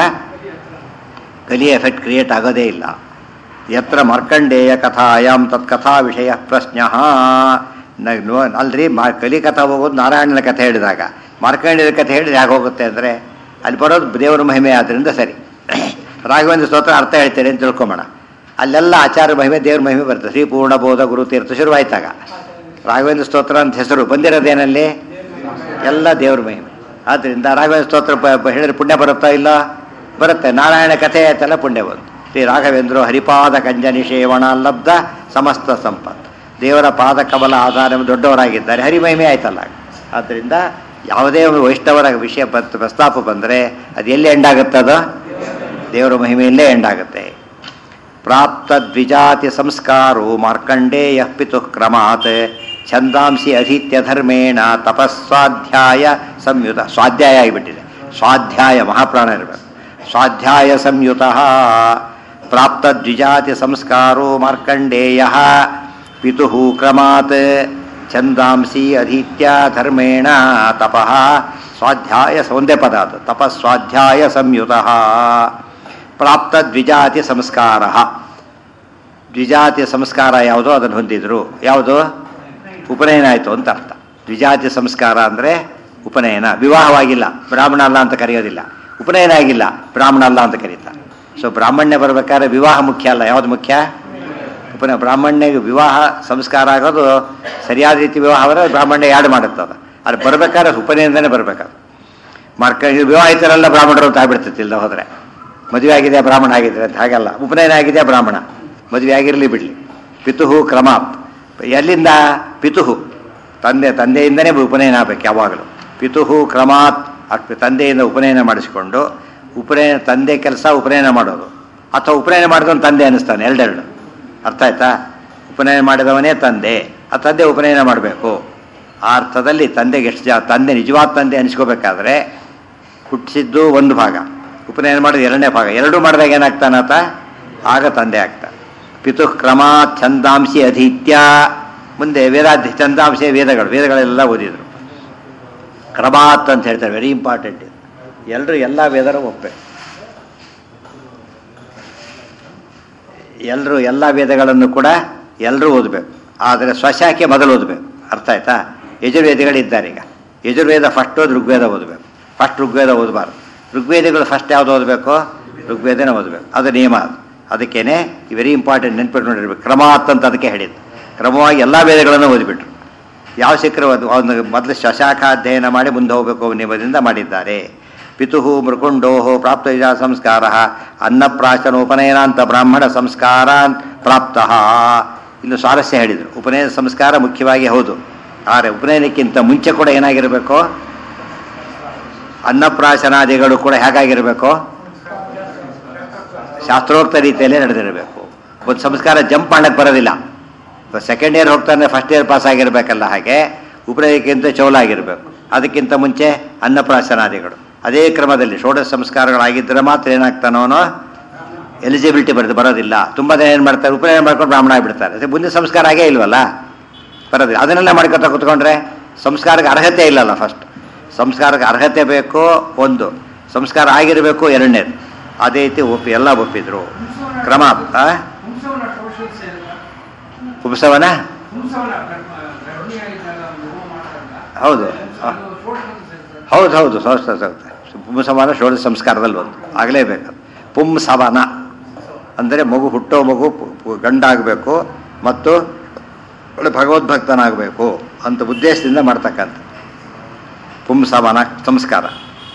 ಕಲಿಯ ಎಫೆಕ್ಟ್ ಕ್ರಿಯೇಟ್ ಆಗೋದೇ ಇಲ್ಲ ಯತ್ರ ಮಾರ್ಕಂಡೇಯ ಕಥಾಯಾಂ ತತ್ಕಥಾ ವಿಷಯ ಪ್ರಶ್ನ ಅಲ್ರಿ ಮಾ ಕಲಿ ಕಥಾ ಹೋಗೋದು ನಾರಾಯಣನ ಕಥೆ ಹೇಳಿದಾಗ ಮಾರ್ಕಂಡೇಯ ಕಥೆ ಹೇಳಿದ್ರೆ ಹೇಗೆ ಹೋಗುತ್ತೆ ಅಂದರೆ ಅಲ್ಲಿ ಬರೋದು ದೇವರ ಮಹಿಮೆ ಆದ್ದರಿಂದ ಸರಿ ರಾಘವೇಂದ್ರ ಸ್ತೋತ್ರ ಅರ್ಥ ಹೇಳ್ತೇನೆ ಅಂತ ತಿಳ್ಕೊಂಬೋಣ ಅಲ್ಲೆಲ್ಲ ಆಚಾರ ಮಹಿಮೆ ದೇವ್ರ ಮಹಿಮೆ ಬರ್ತದೆ ಶ್ರೀ ಪೂರ್ಣಬೋಧ ಗುರು ತೀರ್ಥ ಶುರುವಾಯ್ತಾಗ ರಾಘವೇಂದ್ರ ಸ್ತೋತ್ರ ಅಂತ ಹೆಸರು ಬಂದಿರೋದೇನಲ್ಲಿ ಎಲ್ಲ ದೇವ್ರ ಮಹಿಮೆ ಆದ್ದರಿಂದ ರಾಘವೇಂದ್ರ ಸ್ತೋತ್ರ ಪ- ಪ- ಹೇಳಿದ್ರೆ ಪುಣ್ಯ ಬರುತ್ತಾ ಇಲ್ಲ ಬರುತ್ತೆ ನಾರಾಯಣ ಕಥೆ ಆಯ್ತಲ್ಲ ಪುಣ್ಯ ಬಂತು ಶ್ರೀ ರಾಘವೇಂದ್ರ ಹರಿಪಾದ ಕಂಜನಿ ಸೇವಣ ಲಬ್ಧ ಸಮಸ್ತ ಸಂಪತ್ ದೇವರ ಪಾದ ಕಮಲ ಆಧಾರ ದೊಡ್ಡವರಾಗಿದ್ದಾರೆ ಹರಿಮಹಿಮೆ ಆಯ್ತಲ್ಲ ಆದ್ದರಿಂದ ಯಾವುದೇ ಒಂದು ವೈಷ್ಣವರ ವಿಷಯ ಬಂತು ಪ್ರಸ್ತಾಪ ಬಂದರೆ ಅದು ಎಲ್ಲಿ ಎಂಡಾಗುತ್ತದೋ ದೇವರ ಮಹಿಮೆಯಲ್ಲೇ ಎಂಡಾಗುತ್ತೆ ಪ್ರಾಪ್ತ ದ್ವಿಜಾತಿ ಸಂಸ್ಕಾರೋ ಮಾರ್ಕಂಡೇಯ ಪಿತು ಕ್ರಮಾತ್ ಛಂದಾಂಸಿ ಅಧೀತ್ಯ ಧರ್ಮೇಣ ತಪಸ್ವಾಧ್ಯಾಯ ಸಂಯುತ ಸ್ವಾಧ್ಯಾಯ ಆಗಿಬಿಟ್ಟಿದೆ ಸ್ವಾಧ್ಯಾಯ ಮಹಾಪ್ರಾಣ ಇರಬೇಕು ಸ್ವಾಧ್ಯಾಯ ಸಂಯುತ ಪ್ರಾಪ್ತ ದ್ವಿಜಾತಿ ಸಂಸ್ಕಾರೋ ಮಾರ್ಕಂಡೇಯ ಪಿತು ಕ್ರಮಾತ್ ಛಂದಾಂಸಿ ಅಧೀತ್ಯ ಧರ್ಮೇಣ ತಪಃ ಸ್ವಾಧ್ಯಾಯ ಒಂದೇ ಪದ ಅದು ತಪಸ್ವಾಧ್ಯಾಯ ಸಂಯುತ ಪ್ರಾಪ್ತ ದ್ವಿಜಾತಿ ಸಂಸ್ಕಾರ ದ್ವಿಜಾತಿ ಸಂಸ್ಕಾರ ಯಾವುದೋ ಅದನ್ನು ಹೊಂದಿದ್ರು ಯಾವುದು ಉಪನಯನ ಆಯಿತು ಅಂತ ಅರ್ಥ ದ್ವಿಜಾತಿ ಸಂಸ್ಕಾರ ಅಂದರೆ ಉಪನಯನ ವಿವಾಹವಾಗಿಲ್ಲ ಬ್ರಾಹ್ಮಣ ಅಲ್ಲ ಅಂತ ಕರೆಯೋದಿಲ್ಲ ಉಪನಯನ ಆಗಿಲ್ಲ ಬ್ರಾಹ್ಮಣ ಅಲ್ಲ ಅಂತ ಕರೀತಾರೆ ಸೊ ಬ್ರಾಹ್ಮಣ್ಯ ಬರಬೇಕಾದ್ರೆ ವಿವಾಹ ಮುಖ್ಯ ಅಲ್ಲ ಯಾವುದು ಮುಖ್ಯ ಉಪನಯ ಬ್ರಾಹ್ಮಣ್ಯಗೆ ವಿವಾಹ ಸಂಸ್ಕಾರ ಆಗೋದು ಸರಿಯಾದ ರೀತಿ ವಿವಾಹ ಆದರೆ ಬ್ರಾಹ್ಮಣ್ಯ ಯಾಡ್ ಮಾಡುತ್ತದೆ ಅದು ಬರಬೇಕಾದ್ರೆ ಉಪನಯನದನೇ ಬರಬೇಕಾದ್ರೆ ಮಾರ್ಕ ವಿವಾಹಿತರೆಲ್ಲ ಬ್ರಾಹ್ಮಣರು ಅಂತ ಆಗ್ಬಿಡ್ತೈತಿ ಇಲ್ದ ಹೋದರೆ ಮದುವೆ ಆಗಿದೆ ಬ್ರಾಹ್ಮಣ ಆಗಿದ್ರೆ ಅಂತ ಹಾಗಲ್ಲ ಉಪನಯನ ಆಗಿದೆ ಬ್ರಾಹ್ಮಣ ಮದುವೆ ಆಗಿರಲಿ ಬಿಡಲಿ ಪಿತುಹು ಕ್ರಮಾತ್ ಎಲ್ಲಿಂದ ಪಿತುಹು ತಂದೆ ತಂದೆಯಿಂದನೇ ಉಪನಯನ ಆಗಬೇಕು ಯಾವಾಗಲೂ ಪಿತುಹು ಕ್ರಮಾತ್ ಅಟ್- ತಂದೆಯಿಂದ ಉಪನಯನ ಮಾಡಿಸಿಕೊಂಡು ಉಪನಯನ ತಂದೆ ಕೆಲಸ ಉಪನಯನ ಮಾಡೋದು ಅಥವಾ ಉಪನಯನ ಮಾಡಿದವನು ತಂದೆ ಅನ್ನಿಸ್ತಾನೆ ಎರಡೆರಡು ಅರ್ಥ ಆಯ್ತಾ ಉಪನಯನ ಮಾಡಿದವನೇ ತಂದೆ ಆ ತಂದೆ ಉಪನಯನ ಮಾಡಬೇಕು ಆ ಅರ್ಥದಲ್ಲಿ ತಂದೆಗೆ ಎಷ್ಟು ಜಾ ತಂದೆ ನಿಜವಾದ ತಂದೆ ಅನಿಸ್ಕೋಬೇಕಾದ್ರೆ ಹುಟ್ಟಿಸಿದ್ದು ಒಂದು ಭಾಗ ಉಪನಯನ ಮಾಡೋದು ಎರಡನೇ ಭಾಗ ಎರಡೂ ಮಾಡಿದಾಗ ಏನಾಗ್ತಾನಾತ ಆಗ ತಂದೆ ಆಗ್ತಾನೆ ಪಿತು ಕ್ರಮ ಛಂದಾಂಸಿ ಅಧೀತ್ಯ ಮುಂದೆ ವೇದಾಧ್ಯ ಛಂದಾಂಶ ವೇದಗಳು ವೇದಗಳೆಲ್ಲ ಓದಿದ್ರು ಕ್ರಮಾತ್ ಅಂತ ಹೇಳ್ತಾರೆ ವೆರಿ ಇಂಪಾರ್ಟೆಂಟ್ ಇದು ಎಲ್ಲರೂ ಎಲ್ಲ ವೇದರ ಒಪ್ಪೆ ಎಲ್ಲರೂ ಎಲ್ಲ ವೇದಗಳನ್ನು ಕೂಡ ಎಲ್ಲರೂ ಓದಬೇಕು ಆದರೆ ಸ್ವಶಾಖೆ ಮೊದಲು ಓದಬೇಕು ಅರ್ಥ ಆಯ್ತಾ ಯಜುರ್ವೇದಿಗಳಿದ್ದಾರೆ ಈಗ ಯಜುರ್ವೇದ ಫಸ್ಟ್ ಓದಿ ಋಗ್ವೇದ ಓದಬೇಕು ಫಸ್ಟ್ ಋಗ್ವೇದ ಓದಬಾರ್ದು ಋಗ್ವೇದಗಳು ಫಸ್ಟ್ ಯಾವುದು ಓದಬೇಕು ಋಗ್ವೇದನೇ ಓದಬೇಕು ಅದು ನಿಯಮ ಅದು ಅದಕ್ಕೇನೆ ವೆರಿ ಇಂಪಾರ್ಟೆಂಟ್ ನೆನ್ಪಿಟ್ಕೊಂಡಿರ್ಬೇಕು ಕ್ರಮಾತ್ ಅಂತ ಅದಕ್ಕೆ ಹೇಳಿದ್ದು ಕ್ರಮವಾಗಿ ಎಲ್ಲ ವೇದಗಳನ್ನು ಓದಿಬಿಟ್ರು ಯಾವ ಸಿಕ್ಕರೂ ಅದು ಒಂದು ಮೊದಲು ಸ್ವಶಾಖ ಅಧ್ಯಯನ ಮಾಡಿ ಮುಂದೆ ಹೋಗಬೇಕು ನಿಯಮದಿಂದ ಮಾಡಿದ್ದಾರೆ ಪಿತು ಮೃಕುಂಡೋ ಪ್ರಾಪ್ತ ಇಜ ಸಂಸ್ಕಾರ ಅನ್ನಪ್ರಾಶನ ಉಪನಯನಾಂತ ಬ್ರಾಹ್ಮಣ ಸಂಸ್ಕಾರಾನ್ ಪ್ರಾಪ್ತ ಇನ್ನು ಸ್ವಾರಸ್ಯ ಹೇಳಿದರು ಉಪನಯನ ಸಂಸ್ಕಾರ ಮುಖ್ಯವಾಗಿ ಹೌದು ಆದರೆ ಉಪನಯನಕ್ಕಿಂತ ಮುಂಚೆ ಕೂಡ ಏನಾಗಿರಬೇಕು ಅನ್ನಪ್ರಾಶನಾದಿಗಳು ಕೂಡ ಹೇಗಾಗಿರಬೇಕು ಶಾಸ್ತ್ರೋಕ್ತ ರೀತಿಯಲ್ಲೇ ನಡೆದಿರಬೇಕು ಒಂದು ಸಂಸ್ಕಾರ ಜಂಪ್ ಮಾಡಕ್ಕೆ ಬರೋದಿಲ್ಲ ಸೆಕೆಂಡ್ ಇಯರ್ ಹೋಗ್ತಾನೆ ಫಸ್ಟ್ ಇಯರ್ ಪಾಸ್ ಆಗಿರಬೇಕಲ್ಲ ಹಾಗೆ ಉಪನಯಕ್ಕಿಂತ ಚೌಲಾಗಿರಬೇಕು ಅದಕ್ಕಿಂತ ಮುಂಚೆ ಅನ್ನಪ್ರಾಶನಾದಿಗಳು ಅದೇ ಕ್ರಮದಲ್ಲಿ ಷೋಡಶ ಸಂಸ್ಕಾರಗಳಾಗಿದ್ದರೆ ಮಾತ್ರ ಏನಾಗ್ತಾನೋ ಅವನು ಎಲಿಜಿಬಿಲಿಟಿ ಬರೋದು ಬರೋದಿಲ್ಲ ತುಂಬ ಜನ ಏನು ಮಾಡ್ತಾರೆ ಉಪನಯನ ಮಾಡ್ಕೊಂಡು ಬ್ರಾಹ್ಮಣ ಆಗಿಬಿಡ್ತಾರೆ ಅದೇ ಮುಂದಿನ ಸಂಸ್ಕಾರ ಆಗೇ ಇಲ್ವಲ್ಲ ಬರೋದಿಲ್ಲ ಅದನ್ನೆಲ್ಲ ಮಾಡ್ಕೊತಾ ಕೂತ್ಕೊಂಡ್ರೆ ಸಂಸ್ಕಾರಕ್ಕೆ ಅರ್ಹತೆ ಇಲ್ಲಲ್ಲ ಫಸ್ಟ್ ಸಂಸ್ಕಾರಕ್ಕೆ ಅರ್ಹತೆ ಬೇಕು ಒಂದು ಸಂಸ್ಕಾರ ಆಗಿರಬೇಕು ಎರಡನೇದು ಅದೇ ರೀತಿ ಒಪ್ಪಿ ಎಲ್ಲ ಒಪ್ಪಿದ್ರು ಕ್ರಮ ಆ? ಪುಂಸವನ ಶೋಷಿತ ಸೇರಿದ ಉಪಸವನ ಪುಂಸವನ ಗರ್ಭ ಗರ್ಭಿಣಿಯಾಗಿದ್ದಾಗ ಒಂದು ಹೋಮ ಮಾಡ್ತಾರಲ್ಲ ಹೌದು ಆ. ಅದು ಶೋಷಿತ ಸೇರ್ತದೆ ಹೌದು ಹೌದು ಸಂಸ್ಕೃತ ಪುಂಸವನ ಷೋಡಶ ಸಂಸ್ಕಾರದಲ್ಲಿ ಒಂದು ಆಗಲೇಬೇಕು ಪುಂಸವನ ಅಂದರೆ ಮಗು ಹುಟ್ಟೋ ಮಗು ಪು- ಪು- ಗಂಡಾಗಬೇಕು ಮತ್ತು ಒಳ್ಳೆ ಭಗವದ್ಭಕ್ತನಾಗಬೇಕು ಅಂತ ಉದ್ದೇಶದಿಂದ ಮಾಡ್ತಕ್ಕಂಥ ಪುಂಸವನ ಸಂಸ್ಕಾರ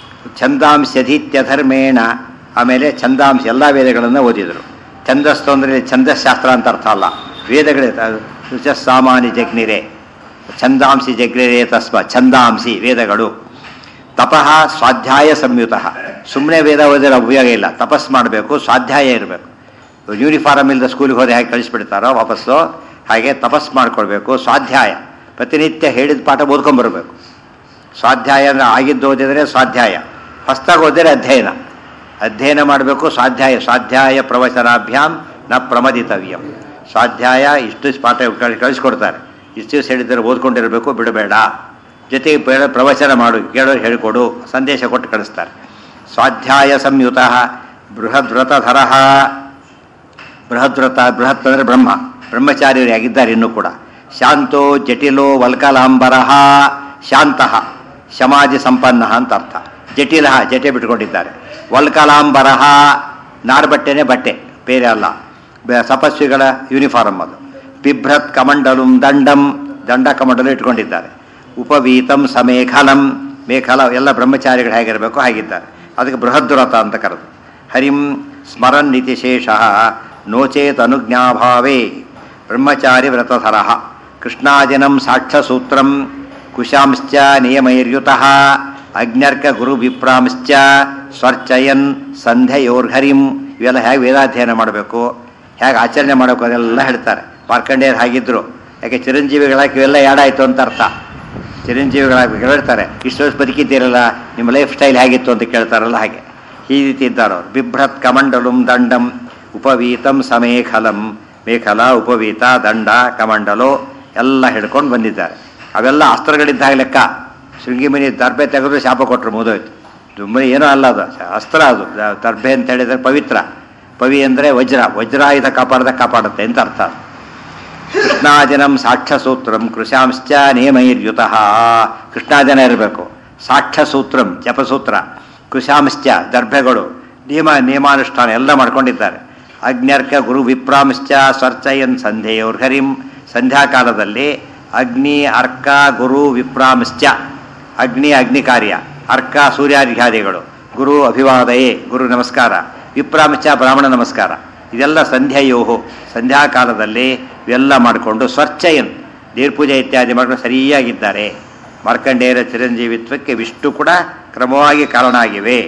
ಛಂದಾಂಸ್ಯಧೀತ್ಯಧರ್ಮೇಣ ಆಮೇಲೆ ಛಂದಾಂಶ ಎಲ್ಲ ವೇದಗಳನ್ನು ಓದಿದರು ಛಂದಸ್ತು ಅಂದರೆ ಛಂದಶಾಸ್ತ್ರ ಅಂತ ಅರ್ಥ ಅಲ್ಲ ವೇದಗಳೇ ರುಚ ಸಾಮಾನ್ಯ ಜಗ್ನಿರೆ ಛಂದಾಂಸಿ ಜಗ್ನಿರೆ ತಸ್ಮ ಛಂದಾಂಸಿ ವೇದಗಳು ತಪಃ ಸ್ವಾಧ್ಯಾಯ ಸಂಯುತ ಸುಮ್ಮನೆ ವೇದ ಓದಿರೋ ಉಪಯೋಗ ಇಲ್ಲ ತಪಸ್ ಮಾಡಬೇಕು ಸ್ವಾಧ್ಯಾಯ ಇರಬೇಕು ಯೂನಿಫಾರ್ಮ್ ಇಲ್ಲದ ಸ್ಕೂಲಿಗೆ ಹೋದ್ರೆ ಹೇಗೆ ಕಳಿಸ್ಬಿಡ್ತಾರೋ ವಾಪಸ್ಸು ಹಾಗೆ ತಪಸ್ ಮಾಡ್ಕೊಳ್ಬೇಕು ಸ್ವಾಧ್ಯಾಯ ಪ್ರತಿನಿತ್ಯ ಹೇಳಿದ ಪಾಠ ಓದ್ಕೊಂಬರ್ಬೇಕು ಸ್ವಾಧ್ಯಾಯ ಅಂದರೆ ಆಗಿದ್ದು ಓದಿದರೆ ಸ್ವಾಧ್ಯಾಯ ಹೊಸ್ದಾಗಿ ಓದಿದರೆ ಅಧ್ಯಯನ ಅಧ್ಯಯನ ಮಾಡಬೇಕು ಸ್ವಾಧ್ಯಾಯ ಸ್ವಾಧ್ಯಾಯ ಪ್ರವಚನಾಭ್ಯಾಮ್ ನ ಪ್ರಮದಿತವ್ಯಂ ಸ್ವಾಧ್ಯಾಯ ಇಷ್ಟು ಪಾಠ ಕಳ್- ಕಳಿಸ್ಕೊಡ್ತಾರೆ ಇಷ್ಟು ದಿವಸ ಹೇಳಿದರೆ ಓದ್ಕೊಂಡಿರಬೇಕು ಬಿಡಬೇಡ ಜೊತೆಗೆ ಬೇಡ ಪ್ರವಚನ ಮಾಡು ಕೇಳೋರು ಹೇಳಿಕೊಡು ಸಂದೇಶ ಕೊಟ್ಟು ಕಳಿಸ್ತಾರೆ ಸ್ವಾಧ್ಯಾಯ ಸಂಯುತ ಬೃಹದ್ವ್ರತಧರ ಬೃಹದ್ವ್ರತ ಬೃಹತ್ ಅಂದರೆ ಬ್ರಹ್ಮ ಬ್ರಹ್ಮಚಾರ್ಯರು ಆಗಿದ್ದಾರೆ ಇನ್ನೂ ಕೂಡ ಶಾಂತೋ ಜಟಿಲೋ ವಲ್ಕಲಾಂಬರಃ ಶಾಂತಃ ಶಮಾಜಿ ಸಂಪನ್ನ ಅಂತ ಅರ್ಥ ಜಟಿಲ ಜಟೆ ಬಿಟ್ಕೊಂಡಿದ್ದಾರೆ ವಲ್ಕಲಾಂಬರಃ ನಾರ್ಬಟ್ಟೆನೇ ಬಟ್ಟೆ ಬೇರೆ ಅಲ್ಲ ಬೆ- ತಪಸ್ವಿಗಳ ಯೂನಿಫಾರ್ಮ್ ಅದು ಬಿಭ್ರತ್ ಕಮಂಡಲಂ ದಂಡಂ ದಂಡ ಕಮಂಡಲು ಇಟ್ಕೊಂಡಿದ್ದಾರೆ ಉಪವೀತಂ ಸಮೇಖಲಂ ಮೇಖಲ ಎಲ್ಲ ಬ್ರಹ್ಮಚಾರಿಗಳು ಹೇಗಿರಬೇಕು ಹಾಗಿದ್ದಾರೆ ಅದಕ್ಕೆ ಬೃಹದ್ವ್ರತ ಅಂತ ಕರೆದು ಹರಿಂ ಸ್ಮರನ್ ಇತಿ ಶೇಷಃ ನೋಚೇತ್ ಅನುಜ್ಞಾಭಾವೇ ಬ್ರಹ್ಮಚಾರಿ ವ್ರತಧರಃ ಕೃಷ್ಣಾಜನಂ ಸಾಕ್ಷ್ಯಸೂತ್ರಂ ಕುಶಾಂಶ್ಚ ನಿಯಮೈರ್ಯುತಃ ಅಗ್ನ್ಯರ್ಕ ಗುರು ವಿಪ್ರಾಂಶ್ಚ ಸ್ವರ್ಚಯನ್ ಸಂಧ್ಯಯೋರ್ಹರಿಂ ಇವೆಲ್ಲ ಹೇಗೆ ವೇದಾಧ್ಯಯನ ಮಾಡಬೇಕು ಹೇಗೆ ಆಚರಣೆ ಮಾಡಬೇಕು ಅದೆಲ್ಲ ಹೇಳ್ತಾರೆ ಮಾರ್ಕಂಡೇಯರು ಹಾಗಿದ್ರು ಯಾಕೆ ಚಿರಂಜೀವಿಗಳಾಗಿ ಇವೆಲ್ಲ ಯಾಡಾಯ್ತು ಅಂತ ಅರ್ಥ ಚಿರಂಜೀವಿಗಳಾಗಿ ಹೇಳ್ತಾರೆ ಇಷ್ಟು ವರ್ಷ ಬದುಕಿದ್ದೀರಲ್ಲ ನಿಮ್ಮ ಲೈಫ್ ಸ್ಟೈಲ್ ಹೇಗಿತ್ತು ಅಂತ ಕೇಳ್ತಾರಲ್ಲ ಹಾಗೆ ಈ ರೀತಿ ಇದ್ದಾರೆ ಅವರು ಬಿಭ್ರತ್ ಕಮಂಡಲಂ ದಂಡಂ ಉಪವೀತಂ ಸಮೇಖಲಂ ಮೇಖಲ ಉಪವೀತ ದಂಡ ಕಮಂಡಲು ಎಲ್ಲ ಹಿಡ್ಕೊಂಡು ಬಂದಿದ್ದಾರೆ ಅವೆಲ್ಲ ಅಸ್ತ್ರಗಳಿದ್ದಾಗ ಲೆಕ್ಕ ಶೃಂಗಿಮನಿ ದರ್ಬೆ ತೆಗೆದು ಶಾಪ ಕೊಟ್ಟರು ಮುಗಿದೋಯ್ತು ಸುಮ್ಮನೆ ಏನೂ ಅಲ್ಲ ಅದು ಅಸ್ತ್ರ ಅದು ದ- ದರ್ಬೆ ಅಂತ ಹೇಳಿದರೆ ಪವಿತ್ರ ಪವಿ ಅಂದರೆ ವಜ್ರ ವಜ್ರಾಯುಧ ಕಾಪಾಡ್ದ ಕಾಪಾಡುತ್ತೆ ಅಂತ ಅರ್ಥ ಅದು. ಕೃಷ್ಣಾಜನಂ ಸಾಕ್ಷ್ಯಸೂತ್ರಂ ಕೃಶಾಂಶ್ಚ ನಿಯಮೈರ್ಯುತಃ ಕೃಷ್ಣಾಜನ ಇರಬೇಕು ಸಾಕ್ಷ್ಯಸೂತ್ರಂ ಜಪಸೂತ್ರ ಕೃಶಾಂಶ್ಚ ದರ್ಭೆಗಳು ನಿಯಮ ನಿಯಮಾನುಷ್ಠಾನ ಎಲ್ಲ ಮಾಡ್ಕೊಂಡಿದ್ದಾರೆ ಅಗ್ನ್ಯರ್ಕ ಗುರು ವಿಪ್ರಾಂಶ್ಚ ಸ್ವರ್ಚಯನ್ ಸಂಧ್ಯೆಯೋರ್ಹರಿಂ ಸಂಧ್ಯಾಕಾಲದಲ್ಲಿ ಅಗ್ನಿ ಅರ್ಕ ಗುರು ವಿಪ್ರಾಂಶ್ಚ ಅಗ್ನಿ ಅಗ್ನಿ ಕಾರ್ಯ ಅರ್ಕ ಸೂರ್ಯಾರ್ಘ್ಯಾದಿಗಳು ಗುರು ಅಭಿವಾದಯೇ ಗುರು ನಮಸ್ಕಾರ ವಿಪ್ರಾಂಶ್ಚ ಬ್ರಾಹ್ಮಣ ನಮಸ್ಕಾರ ಇದೆಲ್ಲ ಸಂಧ್ಯಾಯೋಹು ಸಂಧ್ಯಾಕಾಲದಲ್ಲಿ ಇವೆಲ್ಲ ಮಾಡಿಕೊಂಡು ಸ್ವರ್ಚಯನ್ ದೇವ್ರಪೂಜೆ ಇತ್ಯಾದಿ ಮಾಡ್ಕೊಂಡು ಸರಿಯಾಗಿದ್ದಾರೆ ಮಾರ್ಕಂಡೇಯರ ಚಿರಂಜೀವಿತ್ವಕ್ಕೆ ವಿಷ್ಣು ಕೂಡ ಕ್ರಮವಾಗಿ ಕಾರಣ ಆಗಿವೆ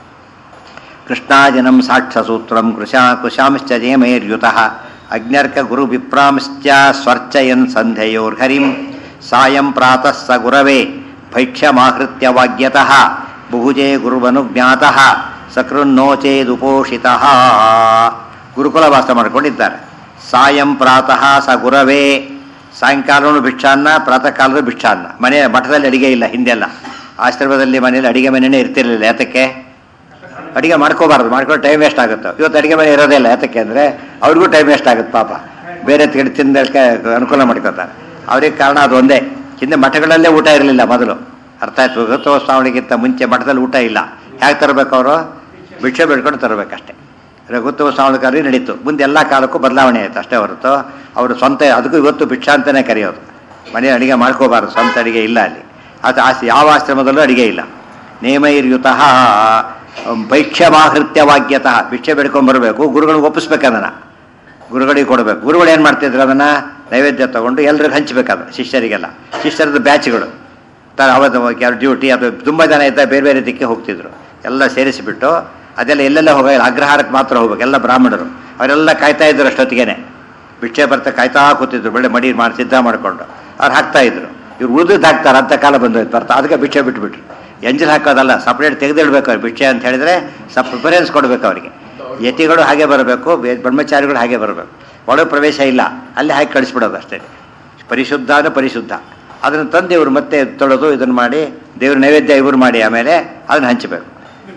ಕೃಷ್ಣಾಜನಂ ಸಾಕ್ಷ್ಯಸೂತ್ರಂ ಕೃಶಾ ಕುಶಾಂಶ್ಚ ಜಯಮೈರ್ಯುತಃ ಅಗ್ನ್ಯರ್ಕ ಗುರು ವಿಪ್ರಾಂಶ್ಚ ಸ್ವರ್ಚಯನ್ ಸಂಧ್ಯಯೋರ್ಹರಿಂ ಸಾಯಂ ಪ್ರಾತಃ ಸ ಗುರವೇ ಭೈಕ್ಷ್ಯಮಾಹೃತ್ಯ ವಾಗ್ಯತಃ ಬಹುಜೇ ಗುರುವನುಜ್ಞಾತಃ ಸಕೃನ್ನೋಚೇದುಪೋಷಿತಃ ಗುರುಕುಲ ವಾಸ ಮಾಡಿಕೊಂಡಿದ್ದಾರೆ ಸಾಯಂ ಪ್ರಾತಃ ಸ ಗುರವೇ ಸಾಯಂಕಾಲವೂ ಭಿಕ್ಷಾನ್ನ ಪ್ರಾತಃ ಕಾಲದ ಭಿಕ್ಷಾನ್ನ ಮನೆ ಮಠದಲ್ಲಿ ಅಡಿಗೆ ಇಲ್ಲ ಹಿಂದೆಲ್ಲ ಆಶ್ರಮದಲ್ಲಿ ಮನೆಯಲ್ಲಿ ಅಡಿಗೆ ಮನೆಯೇ ಇರ್ತಿರ್ಲಿಲ್ಲ ಯಾತಕ್ಕೆ ಅಡಿಗೆ ಮಾಡ್ಕೋಬಾರ್ದು ಮಾಡ್ಕೊಂಡು ಟೈಮ್ ವೇಸ್ಟ್ ಆಗುತ್ತೆ ಇವತ್ತು ಅಡಿಗೆ ಮನೆ ಇರೋದೇ ಇಲ್ಲ ಯಾತಕ್ಕೆ ಅಂದರೆ ಅವ್ರಿಗೂ ಟೈಮ್ ವೇಸ್ಟ್ ಆಗುತ್ತೆ ಪಾಪ ಬೇರೆ ತಿಂಡಿ ತಿಂದಕ್ಕೆ ಅನುಕೂಲ ಮಾಡ್ಕೊತಾರೆ ಅವ್ರಿಗೆ ಕಾರಣ ಅದು ಒಂದೇ ಹಿಂದೆ ಮಠಗಳಲ್ಲೇ ಊಟ ಇರಲಿಲ್ಲ ಮೊದಲು ಅರ್ಥ ಆಯ್ತು ರಘುತ್ವೋತ್ಸವಗಳಿಗಿಂತ ಮುಂಚೆ ಮಠದಲ್ಲಿ ಊಟ ಇಲ್ಲ ಹೇಗೆ ತರಬೇಕು ಅವರು ಭಿಕ್ಷೆ ಬೇಡ್ಕೊಂಡು ತರಬೇಕಷ್ಟೇ ರಘುತ್ವೋತ್ಸವಕಾರಿ ನಡೀತು ಮುಂದೆ ಎಲ್ಲ ಕಾಲಕ್ಕೂ ಬದಲಾವಣೆ ಆಯಿತು ಅಷ್ಟೇ ಹೊರತು ಅವರು ಸ್ವಂತ ಅದಕ್ಕೂ ಇವತ್ತು ಭಿಕ್ಷಾ ಅಂತಲೇ ಕರೆಯೋದು ಮನೆ ಅಡಿಗೆ ಮಾಡ್ಕೋಬಾರ್ದು ಸ್ವಂತ ಅಡಿಗೆ ಇಲ್ಲ ಅಲ್ಲಿ ಅದು ಆಸ್ ಯಾವ ಆಶ್ರಮದಲ್ಲೂ ಅಡಿಗೆ ಇಲ್ಲ ನೇಮೈರ್ಯುತಃ ಭೈಕ್ಷ್ಯಮಾಹೃತ್ಯವಾಗ್ಯತಃ ಭಿಕ್ಷೆ ಬೇಡ್ಕೊಂಬರ್ಬೇಕು ಗುರುಗಳಿಗೆ ಒಪ್ಪಿಸ್ಬೇಕು ಅದನ್ನು ಗುರುಗಳಿಗೆ ಕೊಡಬೇಕು ಗುರುಗಳು ಏನು ಮಾಡ್ತಿದ್ರು ಅದನ್ನು ನೈವೇದ್ಯ ತಗೊಂಡು ಎಲ್ರಿಗೂ ಹಂಚ್ಬೇಕಾದ ಶಿಷ್ಯರಿಗೆಲ್ಲ ಶಿಷ್ಯರದ್ದು ಬ್ಯಾಚ್ಗಳು ತ ಅವತ್ತು ಯಾರು ಡ್ಯೂಟಿ ಅಥವಾ ತುಂಬ ಜನ ಇದ್ದ ಬೇರೆ ಬೇರೆ ದಿಕ್ಕೆ ಹೋಗ್ತಿದ್ರು ಎಲ್ಲ ಸೇರಿಸಿಬಿಟ್ಟು ಅದೆಲ್ಲ ಎಲ್ಲೆಲ್ಲ ಹೋಗಲ್ಲ ಅಗ್ರಹಾರಕ್ಕೆ ಮಾತ್ರ ಹೋಗ್ಬೇಕು ಎಲ್ಲ ಬ್ರಾಹ್ಮಣರು ಅವರೆಲ್ಲ ಕಾಯ್ತಾ ಇದ್ರು ಅಷ್ಟೊತ್ತಿಗೆ ಭಿಕ್ಷೆ ಬರ್ತಾ ಕಾಯ್ತಾ ಕೂತಿದ್ರು ಬೆಳೆ ಮಡಿ ಮಾಡಿ ಸಿದ್ಧ ಮಾಡಿಕೊಂಡು ಅವ್ರು ಹಾಕ್ತಾ ಇದ್ರು ಇವ್ರು ಉಳಿದದ್ದು ಹಾಕ್ತಾರೆ ಅಂತ ಕಾಲ ಬಂದೋಯ್ತು ಬರ್ತಾ ಅದಕ್ಕೆ ಭಿಕ್ಷೆ ಬಿಟ್ಬಿಟ್ರು ಎಂಜಲ್ ಹಾಕೋದಲ್ಲ ಸಪ್ರೇಟ್ ತೆಗೆದಿಡ್ಬೇಕು ಅವ್ರು ಭಿಕ್ಷೆ ಅಂತ ಹೇಳಿದ್ರೆ ಸ್ವಲ್ಪ ಪ್ರಿಫರೆನ್ಸ್ ಕೊಡಬೇಕು ಅವರಿಗೆ ಯತಿಗಳು ಹಾಗೆ ಬರಬೇಕು ಬೇ- ಬ್ರಹ್ಮಚಾರಿಗಳು ಹಾಗೆ ಬರಬೇಕು ಒಳಗೆ ಪ್ರವೇಶ ಇಲ್ಲ ಅಲ್ಲಿ ಹಾಕಿ ಕಳಿಸ್ಬಿಡೋದು ಅಷ್ಟೇ ಪರಿಶುದ್ಧ ಅಂದರೆ ಪರಿಶುದ್ಧ ಅದನ್ನು ತಂದು ಇವರು ಮತ್ತೆ ತೊಳೆದು ಇದನ್ನು ಮಾಡಿ ದೇವ್ರ ನೈವೇದ್ಯ ಇವರು ಮಾಡಿ ಆಮೇಲೆ ಅದನ್ನು ಹಂಚಬೇಕು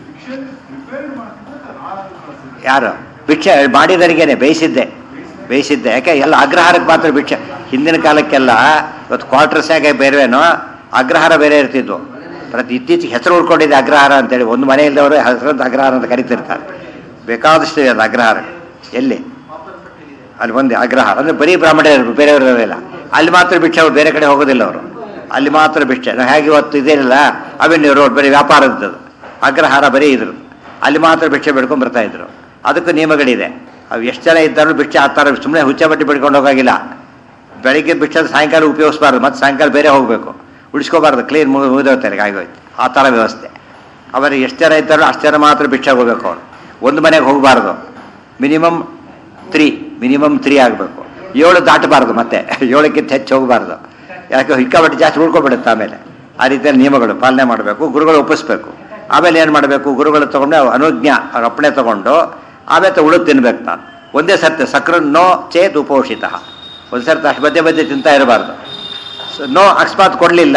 ಯಾರು ಭಿಕ್ಷೆ ಮಾಡಿದರಿಗೇನೆ ಬೇಯಿಸಿದ್ದೆ ಬೇಯಿಸಿದ್ದೆ ಯಾಕೆ ಎಲ್ಲ ಅಗ್ರಹಾರಕ್ಕೆ ಮಾತ್ರ ಭಿಕ್ಷೆ ಹಿಂದಿನ ಕಾಲಕ್ಕೆಲ್ಲ ಇವತ್ತು ಕ್ವಾರ್ಟರ್ಸ್ ಯಾಕೆ ಬೇರೆವೇನೋ ಅಗ್ರಹಾರ ಬೇರೆ ಇರ್ತಿದ್ವು ಪ್ರತಿ ಇತ್ತೀಚೆಗೆ ಹೆಸರು ಉಳ್ಕೊಂಡಿದೆ ಅಗ್ರಹಾರ ಅಂತೇಳಿ ಒಂದು ಮನೆ ಇಲ್ಲದವರು ಹೆಸರಂತ ಅಗ್ರಹಾರ ಅಂತ ಕರಿತಿರ್ತಾರೆ ಬೇಕಾದಷ್ಟು ಇದೆ ಅದು ಅಗ್ರಹಾರ ಎಲ್ಲಿ ಅಲ್ಲಿ ಬಂದೆ ಅಗ್ರಹಾರ ಅಂದರೆ ಬರೀ ಬ್ರಾಹ್ಮಣರು ಬೇರೆಯವರು ಇರೋದಿಲ್ಲ ಅಲ್ಲಿ ಮಾತ್ರ ಭಿಕ್ಷೆ ಅವ್ರು ಬೇರೆ ಕಡೆ ಹೋಗೋದಿಲ್ಲ ಅವರು ಅಲ್ಲಿ ಮಾತ್ರ ಭಿಕ್ಷೆ ನಾವು ಹೇಗೆ ಇವತ್ತು ಇದೇನಿಲ್ಲ ಅವೆನ್ಯೂ ರೋಡ್ ಬರೀ ವ್ಯಾಪಾರದ್ದು ಅಗ್ರಹಾರ ಬರೀ ಇದ್ರು ಅಲ್ಲಿ ಮಾತ್ರ ಭಿಕ್ಷೆ ಬೇಡ್ಕೊಂಡು ಬರ್ತಾ ಇದ್ರು ಅದಕ್ಕೂ ನಿಯಮಗಳಿದೆ ಅವು ಎಷ್ಟು ಜನ ಇದ್ದಾರೋ ಭಿಕ್ಷೆ ಆ ಥರ ಸುಮ್ಮನೆ ಹುಚ್ಚ ಬಟ್ಟೆ ಬಿಡ್ಕೊಂಡು ಹೋಗಾಗಿಲ್ಲ ಬೆಳಿಗ್ಗೆ ಭಿಕ್ಷೆ ಸಾಯಂಕಾಲ ಉಪಯೋಗಿಸ್ಬಾರ್ದು ಮತ್ತೆ ಸಾಯಂಕಾಲ ಬೇರೆ ಹೋಗಬೇಕು ಉಳಿಸ್ಕೋಬಾರ್ದು ಕ್ಲೀನ್ ಮುಗಿದೋಗ್ತಾರೆ ಆಗೋಯ್ತು ಆ ಥರ ವ್ಯವಸ್ಥೆ ಅವರು ಎಷ್ಟು ಜನ ಇದ್ದಾರೋ ಅಷ್ಟು ಜನ ಮಾತ್ರ ಭಿಕ್ಷೆ ಹೋಗ್ಬೇಕು ಅವರು ಒಂದು ಮನೆಗೆ ಹೋಗಬಾರ್ದು ಮಿನಿಮಮ್ ತ್ರೀ ಮಿನಿಮಮ್ ತ್ರೀ ಆಗಬೇಕು ಏಳು ದಾಟಬಾರ್ದು ಮತ್ತೆ ಏಳಕ್ಕಿಂತ ಹೆಚ್ಚು ಹೋಗಬಾರ್ದು ಯಾಕೆ ಹಿಕ್ಕಾಬಟ್ಟೆ ಜಾಸ್ತಿ ಉಳ್ಕೊಬಿಡುತ್ತೆ ಆಮೇಲೆ ಆ ರೀತಿಯಲ್ಲಿ ನಿಯಮಗಳು ಪಾಲನೆ ಮಾಡಬೇಕು ಗುರುಗಳು ಒಪ್ಪಿಸ್ಬೇಕು ಆಮೇಲೆ ಏನು ಮಾಡಬೇಕು ಗುರುಗಳು ತೊಗೊಂಡು ಅವ್ರ ಅನುಜ್ಞಾ ಅವ್ರ ಅಪ್ಪಣೆ ತೊಗೊಂಡು ಆಮೇಲೆ ಉಳಿದು ತಿನ್ಬೇಕು ನಾನು ಒಂದೇ ಸರ್ತಿ ಸಕ್ರನ್ನೋ ಚೇತ್ ಉಪೋಷಿತ ಒಂದು ಸರ್ತಿ ಅಷ್ಟು ಮಧ್ಯೆ ಮಧ್ಯೆ ತಿಂತಾ ಇರಬಾರ್ದು ನೋ ಅಕಸ್ಮಾತ್ ಕೊಡಲಿಲ್ಲ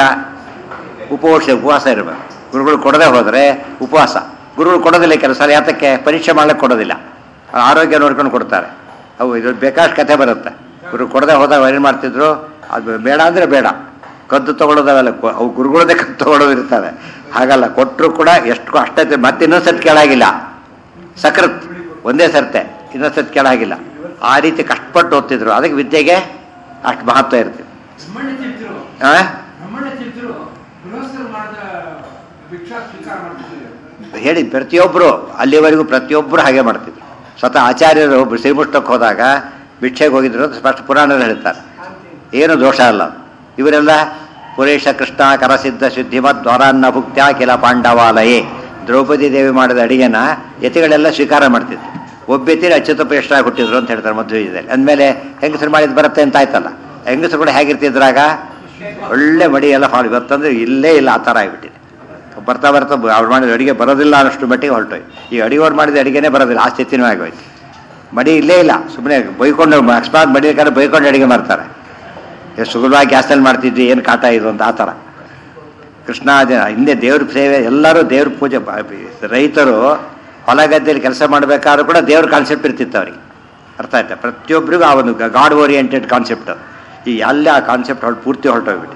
ಉಪವಾಸ ಉಪವಾಸ ಇರಬೇಕು ಗುರುಗಳು ಕೊಡದೆ ಹೋದರೆ ಉಪವಾಸ ಗುರುಗಳು ಕೊಡೋದಿಲ್ಲ ಕೆಲವು ಸಲ ಯಾತಕ್ಕೆ ಪರೀಕ್ಷೆ ಮಾಡ್ಲಿಕ್ಕೆ ಕೊಡೋದಿಲ್ಲ ಅವ್ರ ಆರೋಗ್ಯ ನೋಡ್ಕೊಂಡು ಕೊಡ್ತಾರೆ ಅವು ಇದು ಬೇಕಾಷ್ಟು ಕಥೆ ಬರುತ್ತೆ ಗುರು ಕೊಡದೆ ಹೋದಾಗ ಏನು ಮಾಡ್ತಿದ್ರು ಅದು ಬೇಡ ಅಂದರೆ ಬೇಡ ಕದ್ದು ತಗೊಳ್ಳೋದವೆಲ್ಲ ಕೊ- ಅವು ಗುರುಗಳದೇ ಕದ್ದು ತಗೊಳ್ಳೋದು ಇರ್ತವೆ ಹಾಗಲ್ಲ ಕೊಟ್ಟರು ಕೂಡ ಎಷ್ಟು ಅಷ್ಟೇ ತಿ- ಮತ್ತೆ ಇನ್ನೊಂದು ಸರ್ತಿ ಕೇಳಾಗಿಲ್ಲ ಸಕೃತ್ ಒಂದೇ ಸರ್ತೆ ಇನ್ನೊಂದು ಸರ್ತಿ ಕೇಳಾಗಿಲ್ಲ ಆ ರೀತಿ ಕಷ್ಟಪಟ್ಟು ಓದ್ತಿದ್ರು ಅದಕ್ಕೆ ವಿದ್ಯೆಗೆ ಅಷ್ಟು ಮಹತ್ವ ಇರ್ತಿತ್ತು ಬ್ರಹ್ಮಣ್ಯ ತೀರ್ಥರು ಆ? ಬ್ರಹ್ಮಣ್ಯ ತೀರ್ಥರು ಗೃಹಸ್ಥರು ಮಾಡಿದ ಭಿಕ್ಷಾ ಸ್ವೀಕಾರ ಮಾಡ್ತಿದ್ರು ಹೇಳಿ ಪ್ರತಿಯೊಬ್ಬರು ಅಲ್ಲಿವರೆಗೂ ಪ್ರತಿಯೊಬ್ಬರು ಹಾಗೆ ಮಾಡ್ತಿದ್ರು ಸ್ವತಃ ಆಚಾರ್ಯರು ಒಬ್ರು ಶ್ರೀಮುಷ್ಟಕ್ಕೆ ಹೋದಾಗ ಭಿಕ್ಷೆಗೆ ಹೋಗಿದ್ರು ಅಂತ ಸ್ಪಷ್ಟ ಪುರಾಣದಲ್ಲಿ ಹೇಳ್ತಾರೆ ಏನು ದೋಷ ಅಲ್ಲ ಇವರೆಲ್ಲ ಪುರೇಶ ಕೃಷ್ಣ ಕರಸಿದ್ಧ ಶುದ್ಧಿಮತ್ ದ್ವಾರಾನ್ನ ಭುಕ್ತ್ಯ ಕೆಲ ಪಾಂಡವಾಲಯೇ ದ್ರೌಪದಿ ದೇವಿ ಮಾಡಿದ ಅಡಿಗೆನ ಯತಿಗಳೆಲ್ಲ ಸ್ವೀಕಾರ ಮಾಡ್ತಿದ್ರು ಒಬ್ಬೆತ್ತಿರ ಅಚ್ಯುತ ಪ್ರೇಷ್ಠ ಹುಟ್ಟಿದ್ರು ಅಂತ ಹೇಳ್ತಾರೆ ಮಧ್ವದಲ್ಲಿ ಅಂದಮೇಲೆ ಹೆಂಗಸರು ಮಾಡಿದ್ ಬರುತ್ತೆ ಅಂತ ಆಯ್ತಲ್ಲ ಹೆಂಗಸರು ಕೂಡ ಹೇಗಿರ್ತಿದ್ರಾಗ ಒಳ್ಳೆ ಮಡಿ ಎಲ್ಲ ಫಾಲ್ ಇವತ್ತಂದ್ರೆ ಇಲ್ಲೇ ಇಲ್ಲ ಆ ಥರ ಆಗಿಬಿಟ್ಟಿದೆ ಬರ್ತಾ ಬರ್ತಾ ಬ- ಅವ್ರು ಮಾಡಿದ ಅಡಿಗೆ ಬರೋದಿಲ್ಲ ಅನ್ನೋಷ್ಟು ಮಟ್ಟಿಗೆ ಹೊರಟೋಯ್ತು ಈ ಅಡಿಗೆವ್ರು ಮಾಡಿದ ಅಡಿಗೆನೇ ಬರೋದಿಲ್ಲ ಆ ಸ್ಥಿತಿನೂ ಆಗೋಯ್ತು ಮಡಿ ಇಲ್ಲೇ ಇಲ್ಲ ಸುಮ್ಮನೆ ಬೈಕೊಂಡು ಅಕಸ್ಮಾತ್ ಮಡಿ ಬೇಕಾದ್ರೆ ಬೈಕೊಂಡು ಅಡಿಗೆ ಮಾಡ್ತಾರೆ ಎಷ್ಟು ಸುಗಮವಾಗಿ ಗ್ಯಾಸಲ್ಲಿ ಮಾಡ್ತಿದ್ವಿ ಏನು ಕಾಟ ಇದು ಅಂತ ಆ ಥರ ಕೃಷ್ಣ ಜ- ಹಿಂದೆ ದೇವ್ರ ಸೇವೆ ಎಲ್ಲರೂ ದೇವ್ರ ಪೂಜೆ ಬ- ಬ- ರೈತರು ಹೊಲ ಗದ್ದೆಯಲ್ಲಿ ಕೆಲಸ ಮಾಡಬೇಕಾದ್ರೂ ಕೂಡ ದೇವ್ರ ಕಾನ್ಸೆಪ್ಟ್ ಇರ್ತಿತ್ತು ಅವ್ರಿಗೆ ಅರ್ಥ ಆಯ್ತಾ ಪ್ರತಿಯೊಬ್ಬರಿಗೂ ಆ ಒಂದು ಗಾಡ್ ಓರಿಯೆಂಟೆಡ್ ಕಾನ್ಸೆಪ್ಟ್ ಅದು ಈ ಅಲ್ಲಿ ಆ ಕಾನ್ಸೆಪ್ಟ್ ಹೊರಟು ಪೂರ್ತಿ ಹೊರಟೋಗ್ಬಿಟ್ಟು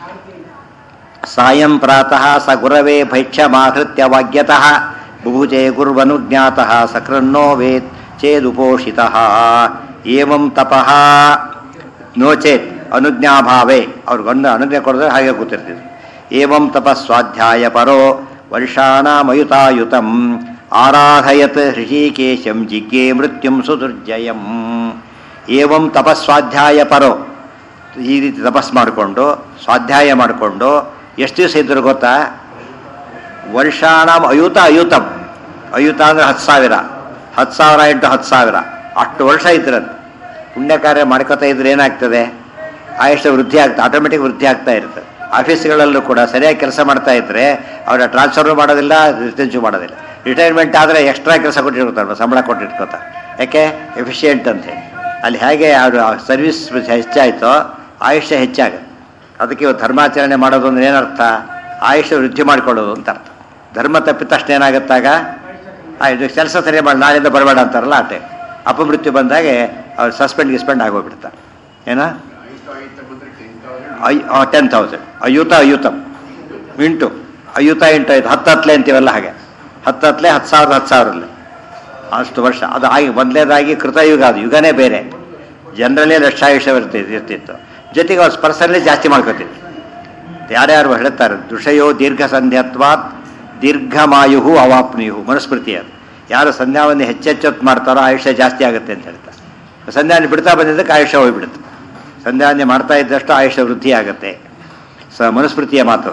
ಸಾಯಂ ಪ್ರಾತಃ ಸ ಗುರವೇ ಭೈಕ್ಷ್ಯಮಾಹೃತ್ಯ ವಾಗ್ಯತಃ ಬುಭುಜೆ ಗುರ್ವನುಜ್ಞಾತಃ ಸಕೃನ್ನೋ ವೇತ್ ಚೇದುಪೋಷಿತಃ ಏವಂ ತಪಃ ನೋ ಚೇತ್ ಅನುಜ್ಞಾಭಾವೇ ಅವ್ರಿಗೊಂದು ಅನುಜ್ಞೆ ಕೊಡಿದ್ರೆ ಹಾಗೆ ಕೂತಿರ್ತಿದ್ರು ಏವಂ ತಪಸ್ವಾಧ್ಯಾಯ ಪರೋ ವರ್ಷಾಣಮಯುತಾಯುತಂ ಆರಾಧಯತ್ ಹೃಷಿಕೇಶಂ ಜಿಜ್ಞೆ ಮೃತ್ಯುಂ ಸುದುರ್ಜಯಂ ಏವಂ ತಪಸ್ವಾಧ್ಯಾಯ ಪರೋ ಈ ರೀತಿ ತಪಸ್ ಮಾಡಿಕೊಂಡು ಸ್ವಾಧ್ಯಾಯ ಮಾಡಿಕೊಂಡು ಎಷ್ಟು ದಿವಸ ಇದ್ರು ಗೊತ್ತಾ ವರ್ಷಾಣಂ ಅಯುತ ಅಯುತಂ ಅಯುತ ಅಂದರೆ ಹತ್ತು ಸಾವಿರ ಹತ್ತು ಸಾವಿರ ಇಂಟು ಹತ್ತು ಸಾವಿರ ಅಷ್ಟು ವರ್ಷ ಇದ್ರಂತೆ ಪುಣ್ಯ ಕಾರ್ಯ ಮಾಡ್ಕೋತಾ ಇದ್ರೆ ಏನಾಗ್ತದೆ ಆಯುಷ್ಯ ವೃದ್ಧಿ ಆಗ್ತದೆ ಆಟೋಮೆಟಿಕ್ ವೃದ್ಧಿ ಆಗ್ತಾ ಇರ್ತದೆ ಆಫೀಸ್ಗಳಲ್ಲೂ ಕೂಡ ಸರಿಯಾಗಿ ಕೆಲಸ ಮಾಡ್ತಾ ಇದ್ರೆ ಅವರ ಟ್ರಾನ್ಸ್ಫರ್ ಮಾಡೋದಿಲ್ಲ ರಿಟೆನ್ಷನ್ ಮಾಡೋದಿಲ್ಲ ರಿಟೈರ್ಮೆಂಟ್ ಆದರೆ ಎಕ್ಸ್ಟ್ರಾ ಕೆಲಸ ಕೊಟ್ಟಿರ್ತಾರೆ ಸಂಬಳ ಕೊಟ್ಟಿರ್ಕೋತಾರೆ ಯಾಕೆ ಎಫಿಷಿಯೆಂಟ್ ಅಂತೇಳಿ ಅಲ್ಲಿ ಹೇಗೆ ಅವರು ಸರ್ವಿಸ್ ಹೆಚ್ಚಾಯಿತೋ ಆಯುಷ್ಯ ಹೆಚ್ಚಾಗುತ್ತೆ ಅದಕ್ಕೆ ಇವತ್ತು ಧರ್ಮಾಚರಣೆ ಮಾಡೋದು ಅಂದ್ರೆ ಏನರ್ಥ ಆಯುಷ್ಯ ವೃದ್ಧಿ ಮಾಡಿಕೊಳ್ಳೋದು ಅಂತ ಅರ್ಥ ಧರ್ಮ ತಪ್ಪಿದ ತಕ್ಷಣ ಏನಾಗುತ್ತಾಗ ಆಯ್ತು ಕೆಲಸ ಸರಿ ಮಾಡಿ ನಾಳಿಂದ ಬರಬೇಡ ಅಂತಾರಲ್ಲ ಆಟೆ ಅಪಮೃತ್ಯು ಬಂದಾಗೆ ಅವ್ರು ಸಸ್ಪೆಂಡ್ ಗಿಸ್ಪೆಂಡ್ ಆಗೋಗ್ಬಿಡ್ತಾರೆ ಏನ ಐದು ಐದು ಬಂದ್ರೆ ಟೆನ್ ತೌಸಂಡ್ ಐ ಟೆನ್ ತೌಸಂಡ್ ಅಯುತ ಅಯುತಂ ಇಂಟು ಅಯುತ ಇಂಟು ಐದು ಹತ್ತು ಹತ್ತಲೆ ಅಂತೀವಲ್ಲ ಹಾಗೆ ಹತ್ತು ಹತ್ತಲೆ ಹತ್ತು ಸಾವಿರದ ಹತ್ತು ಸಾವಿರಲ್ಲೇ ಅಷ್ಟು ವರ್ಷ ಅದು ಆಗಿ ಮೊದಲೇದಾಗಿ ಕೃತಯುಗ ಅದು ಯುಗನೇ ಬೇರೆ ಜನರಲ್ಲೇ ಲಕ್ಷಾಯುಷ ಇರ್ತಿತ್ತು ಇರ್ತಿತ್ತು ಜೊತೆಗೆ ಅವ್ರು ಪರ್ಸನಲಿ ಜಾಸ್ತಿ ಮಾಡ್ಕೋತಿತ್ತು ಯಾರ್ಯಾರು ಹೇಳ್ತಾರೆ ದುಷಯೋ ದೀರ್ಘ ಸಂಧ್ಯತ್ವಾತ್ ದೀರ್ಘಮಾಯು ಅವಾಪ್ನಿಯು ಮನುಸ್ಮೃತಿ ಅದು ಯಾರು ಸಂಧ್ಯಾವಂದಿ ಹೆಚ್ಚೆಚ್ಚೊತ್ತು ಮಾಡ್ತಾರೋ ಆಯುಷ್ಯ ಜಾಸ್ತಿ ಆಗುತ್ತೆ ಅಂತ ಹೇಳ್ತಾರೆ ಸಂಧ್ಯಾವಂದಿ ಬಿಡ್ತಾ ಬಂದಿದ್ದಕ್ಕೆ ಆಯುಷ್ಯ ಹೋಗ್ಬಿಡುತ್ತೆ ಸಂಧ್ಯಾವಂದಿ ಮಾಡ್ತಾ ಇದ್ದಷ್ಟು ಆಯುಷ್ಯ ವೃದ್ಧಿ ಆಗುತ್ತೆ ಸ ಮನುಸ್ಮೃತಿಯ ಮಾತು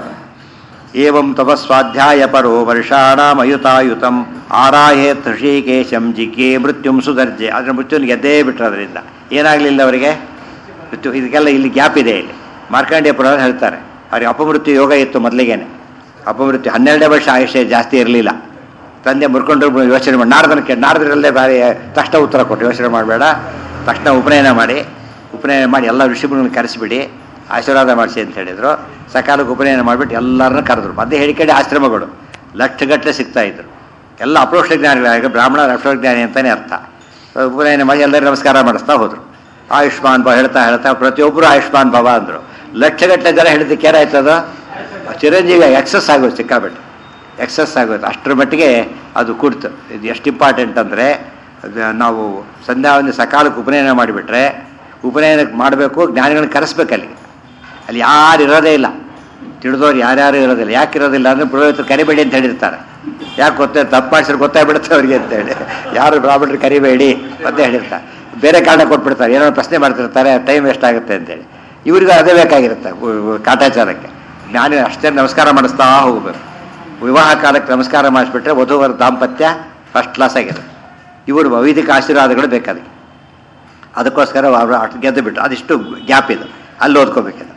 ಏವಂ ತವ ಸ್ವಾಧ್ಯಾಯ ಪರೋ ವರ್ಷಾಣಾಮಯುತಾಯುತಂ ಆರಾಹೇ ಋಷಿಕೇಶಂ ಜಿಗ್ಗೆ ಮೃತ್ಯುಂ ಸುದರ್ಜೆ ಅದರ ಮೃತ್ಯುನ ಗೆದ್ದೇ ಬಿಟ್ರು ಅದರಿಂದ ಏನಾಗಲಿಲ್ಲ ಅವರಿಗೆ ಮೃತ್ಯು ಇದಕ್ಕೆಲ್ಲ ಇಲ್ಲಿ ಗ್ಯಾಪ್ ಇದೆ ಇಲ್ಲಿ ಮಾರ್ಕಂಡೇಯ ಪುರಾಣ ಹೇಳ್ತಾರೆ ಅವ್ರಿಗೆ ಅಪಮೃತ್ಯು ಯೋಗ ಇತ್ತು ಮೊದಲಿಗೇನೆ ಅಪಮೃತ್ಯು ಹನ್ನೆರಡೇ ವರ್ಷ ಆಯುಷ್ಯ ಜಾಸ್ತಿ ಇರಲಿಲ್ಲ ತಂದೆ ಮುರ್ಕೊಂಡು ಯೋಚನೆ ಮಾಡಿ ನಾರದನಕ್ಕೆ ನಾರದರಲ್ಲೇ ಬಾರಿ ತಕ್ಷಣ ಉತ್ತರ ಕೊಟ್ಟು ಯೋಚನೆ ಮಾಡಬೇಡ ತಕ್ಷಣ ಉಪನಯನ ಮಾಡಿ ಉಪನಯನ ಮಾಡಿ ಎಲ್ಲ ಋಷಿಗಳನ್ನ ಕರೆಸಿಬಿಡಿ ಆಶೀರ್ವಾದ ಮಾಡಿಸಿ ಅಂತ ಹೇಳಿದರು ಸಕಾಲಕ್ಕೆ ಉಪನಯನ ಮಾಡಿಬಿಟ್ಟು ಎಲ್ಲರನ್ನ ಕರೆದ್ರು ಮತ್ತೆ ಹೇಳಿಕಡೆ ಆಶ್ರಮಗಳು ಲಕ್ಷಗಟ್ಟಲೆ ಸಿಗ್ತಾ ಇದ್ರು ಎಲ್ಲ ಅಪ್ರೋಕ್ಷ ಜ್ಞಾನಿಗಳಾಗ ಬ್ರಾಹ್ಮಣ ಅಪ್ರೋಕ್ಷ ಅಂತಲೇ ಅರ್ಥ ಉಪನಯನ ಮಾಡಿ ಎಲ್ಲರೂ ನಮಸ್ಕಾರ ಮಾಡಿಸ್ತಾ ಹೋದರು ಆಯುಷ್ಮಾನ್ ಭವ ಹೇಳ್ತಾ ಹೇಳ್ತಾ ಪ್ರತಿಯೊಬ್ಬರು ಆಯುಷ್ಮಾನ್ ಭವ ಅಂದರು ಲಕ್ಷಗಟ್ಟಲೆ ಜನ ಹೇಳಿದ್ದಕ್ಕೆ ಏನಾಯ್ತು ಅದು ಚಿರಂಜೀವಿ ಎಕ್ಸಸ್ ಆಗೋದು ಸಿಕ್ಕಾಬಿಟ್ಟು ಎಕ್ಸಸ್ ಆಗೋದು ಅಷ್ಟರ ಮಟ್ಟಿಗೆ ಅದು ಕೂಡ್ತು ಇದು ಎಷ್ಟು ಇಂಪಾರ್ಟೆಂಟ್ ಅಂದರೆ ನಾವು ಸಂಧ್ಯಾವಂದಿ ಸಕಾಲಕ್ಕೆ ಉಪನಯನ ಮಾಡಿಬಿಟ್ರೆ ಉಪನಯನಕ್ಕೆ ಮಾಡಬೇಕು ಜ್ಞಾನಿಗಳನ್ನ ಕರೆಸ್ಬೇಕು ಅಲ್ಲಿಗೆ ಅಲ್ಲಿ ಯಾರು ಇರೋದೇ ಇಲ್ಲ ತಿಳಿದವ್ರು ಯಾರ್ಯಾರು ಇರೋದಿಲ್ಲ ಯಾಕೆ ಇರೋದಿಲ್ಲ ಅಂದರೆ ಪುರೋಹಿತರು ಕರಿಬೇಡಿ ಅಂತ ಹೇಳಿರ್ತಾರೆ ಯಾಕೆ ಗೊತ್ತೇ ತಪ್ಪು ಮಾಡಿಸಿದ್ರೆ ಗೊತ್ತಾಗ್ಬಿಡುತ್ತೆ ಅವ್ರಿಗೆ ಅಂತೇಳಿ ಯಾರು ಬ್ರಾಹ್ಮಣರು ಕರಿಬೇಡಿ ಅಂತ ಹೇಳಿರ್ತಾರೆ ಬೇರೆ ಕಾರಣ ಕೊಟ್ಬಿಡ್ತಾರೆ ಏನೋ ಪ್ರಶ್ನೆ ಮಾಡ್ತಿರ್ತಾರೆ ಟೈಮ್ ವೇಸ್ಟ್ ಆಗುತ್ತೆ ಅಂತೇಳಿ ಇವರಿಗೂ ಅದೇ ಬೇಕಾಗಿರುತ್ತೆ ಉ- ಉ- ಕಾಟಾಚಾರಕ್ಕೆ ಜ್ಞಾನಿ ಅಷ್ಟೇ ನಮಸ್ಕಾರ ಮಾಡಿಸ್ತಾ ಹೋಗ್ಬೇಕು ವಿವಾಹ ಕಾಲಕ್ಕೆ ನಮಸ್ಕಾರ ಮಾಡಿಸ್ಬಿಟ್ರೆ ವಧುವರ ದಾಂಪತ್ಯ ಫಸ್ಟ್ ಕ್ಲಾಸ್ ಆಗಿರುತ್ತೆ ಇವರು ವೈದಿಕ ಆಶೀರ್ವಾದಗಳು ಬೇಕಾದಕ್ಕೆ ಅದಕ್ಕೋಸ್ಕರ ಅವರು ಅಷ್ಟು ಗೆದ್ದು ಬಿಟ್ರು ಅದಿಷ್ಟು ಗ್ಯಾಪ್ ಇದು ಅಲ್ಲಿ ಓದ್ಕೋಬೇಕಿದೆ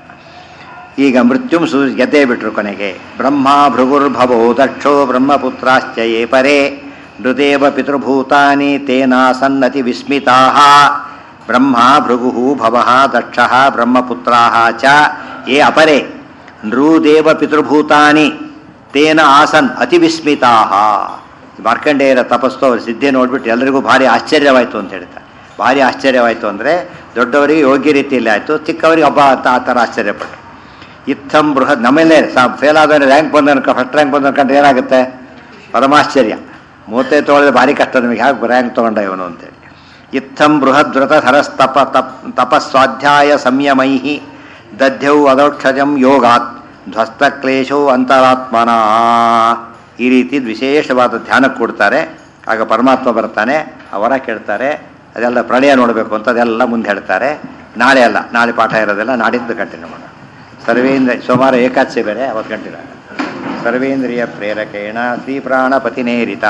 ಈಗ ಮೃತ್ಯುಂ ಸು ಗೆದ್ದೇ ಬಿಟ್ರು ಕೊನೆಗೆ ಬ್ರಹ್ಮ ಭೃಗುರ್ಭವೋ ದಕ್ಷೋ ಬ್ರಹ್ಮಪುತ್ರಾಶ್ಚ ಯೇ ಪರೇ ನೃದೇವ ಪಿತೃಭೂತಾನಿ ತೇನ ಸನ್ನತಿ ವಿಸ್ಮಿತಾ ಬ್ರಹ್ಮ ಭೃಗು ಭವ ದಕ್ಷ ಬ್ರಹ್ಮಪುತ್ರಾ ಚ ಯೇ ಅಪರೇ ನೃದೇವ ಪಿತೃಭೂತಾನಿ ತೇನ ಆಸನ್ ಅತಿ ವಿಸ್ಮಿತಾ ಮಾರ್ಕಂಡೇಯರ ತಪಸ್ಸು ಅವ್ರ ಸಿದ್ಧಿ ನೋಡ್ಬಿಟ್ಟು ಎಲ್ಲರಿಗೂ ಭಾರಿ ಆಶ್ಚರ್ಯವಾಯಿತು ಅಂತ ಹೇಳ್ತಾರೆ ಭಾರಿ ಆಶ್ಚರ್ಯವಾಯಿತು ಅಂದರೆ ದೊಡ್ಡವರಿಗೆ ಯೋಗ್ಯ ರೀತಿಯಲ್ಲಿ ಆಯಿತು ಚಿಕ್ಕವರಿಗೆ ಹಬ್ಬ ಅಂತ ಆ ಥರ ಆಶ್ಚರ್ಯಪಟ್ಟರು ಇತ್ತಂ ಬೃಹತ್ ನಮ್ಮಲ್ಲೇ ಸಾ ಫೇಲ್ ಆದವನು ರ್ಯಾಂಕ್ ಬಂದ ಫಸ್ಟ್ ರ್ಯಾಂಕ್ ಬಂದ ಅನ್ಕೊಂಡ್ರೆ ಏನಾಗುತ್ತೆ ಪರಮಾಶ್ಚರ್ಯ ಮೂವತ್ತೈದು ತೊಗೊಳಿದ್ರೆ ಭಾರಿ ಕಷ್ಟ ನಮಗೆ ಹೇಗೆ ರ್ಯಾಂಕ್ ತೊಗೊಂಡ ಇವನು ಅಂತೇಳಿ ಇತ್ತಂ ಬೃಹದ್ ವ್ರತಧರಸ್ತಪ ತಪ್ ತಪಸ್ವಾಧ್ಯಾಯ ಸಂಯಮೈ ದಧ್ಯೌ ಅದೌಕ್ಷಜಂ ಯೋಗಾತ್ ಧ್ವಸ್ತಕ್ಲೇಶೋ ಅಂತರಾತ್ಮನ ಈ ರೀತಿ ವಿಶೇಷವಾದ ಧ್ಯಾನ ಕೊಡ್ತಾರೆ ಆಗ ಪರಮಾತ್ಮ ಬರ್ತಾನೆ ಅವರ ಕೇಳ್ತಾರೆ ಅದೆಲ್ಲ ಪ್ರಳಯ ನೋಡಬೇಕು ಅಂತ ಅದೆಲ್ಲ ಮುಂದೆ ಹೇಳ್ತಾರೆ ನಾಳೆ ಅಲ್ಲ ನಾಳೆ ಪಾಠ ಇರೋದೆಲ್ಲ ನಾಡಿದ್ದು ಕಂಟಿನ್ಯೂ ಮಾಡೋಣ ಸರ್ವೇಂದ್ರ ಸೋಮವಾರ ಏಕಾದಶಿ ಬೇರೆ ಅವತ್ತು ಗಂಟೆ ಸರ್ವೇಂದ್ರಿಯ ಪ್ರೇರಕೇಣ ಶ್ರೀಪ್ರಾಣಪತಿನೇರಿತ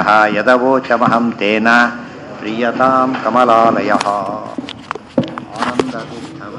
ಯದವೋಚಮಹಂ ತೇನ ಪ್ರಿಯತಾಂ ಕಮಲಾಲಯ ಆನಂದ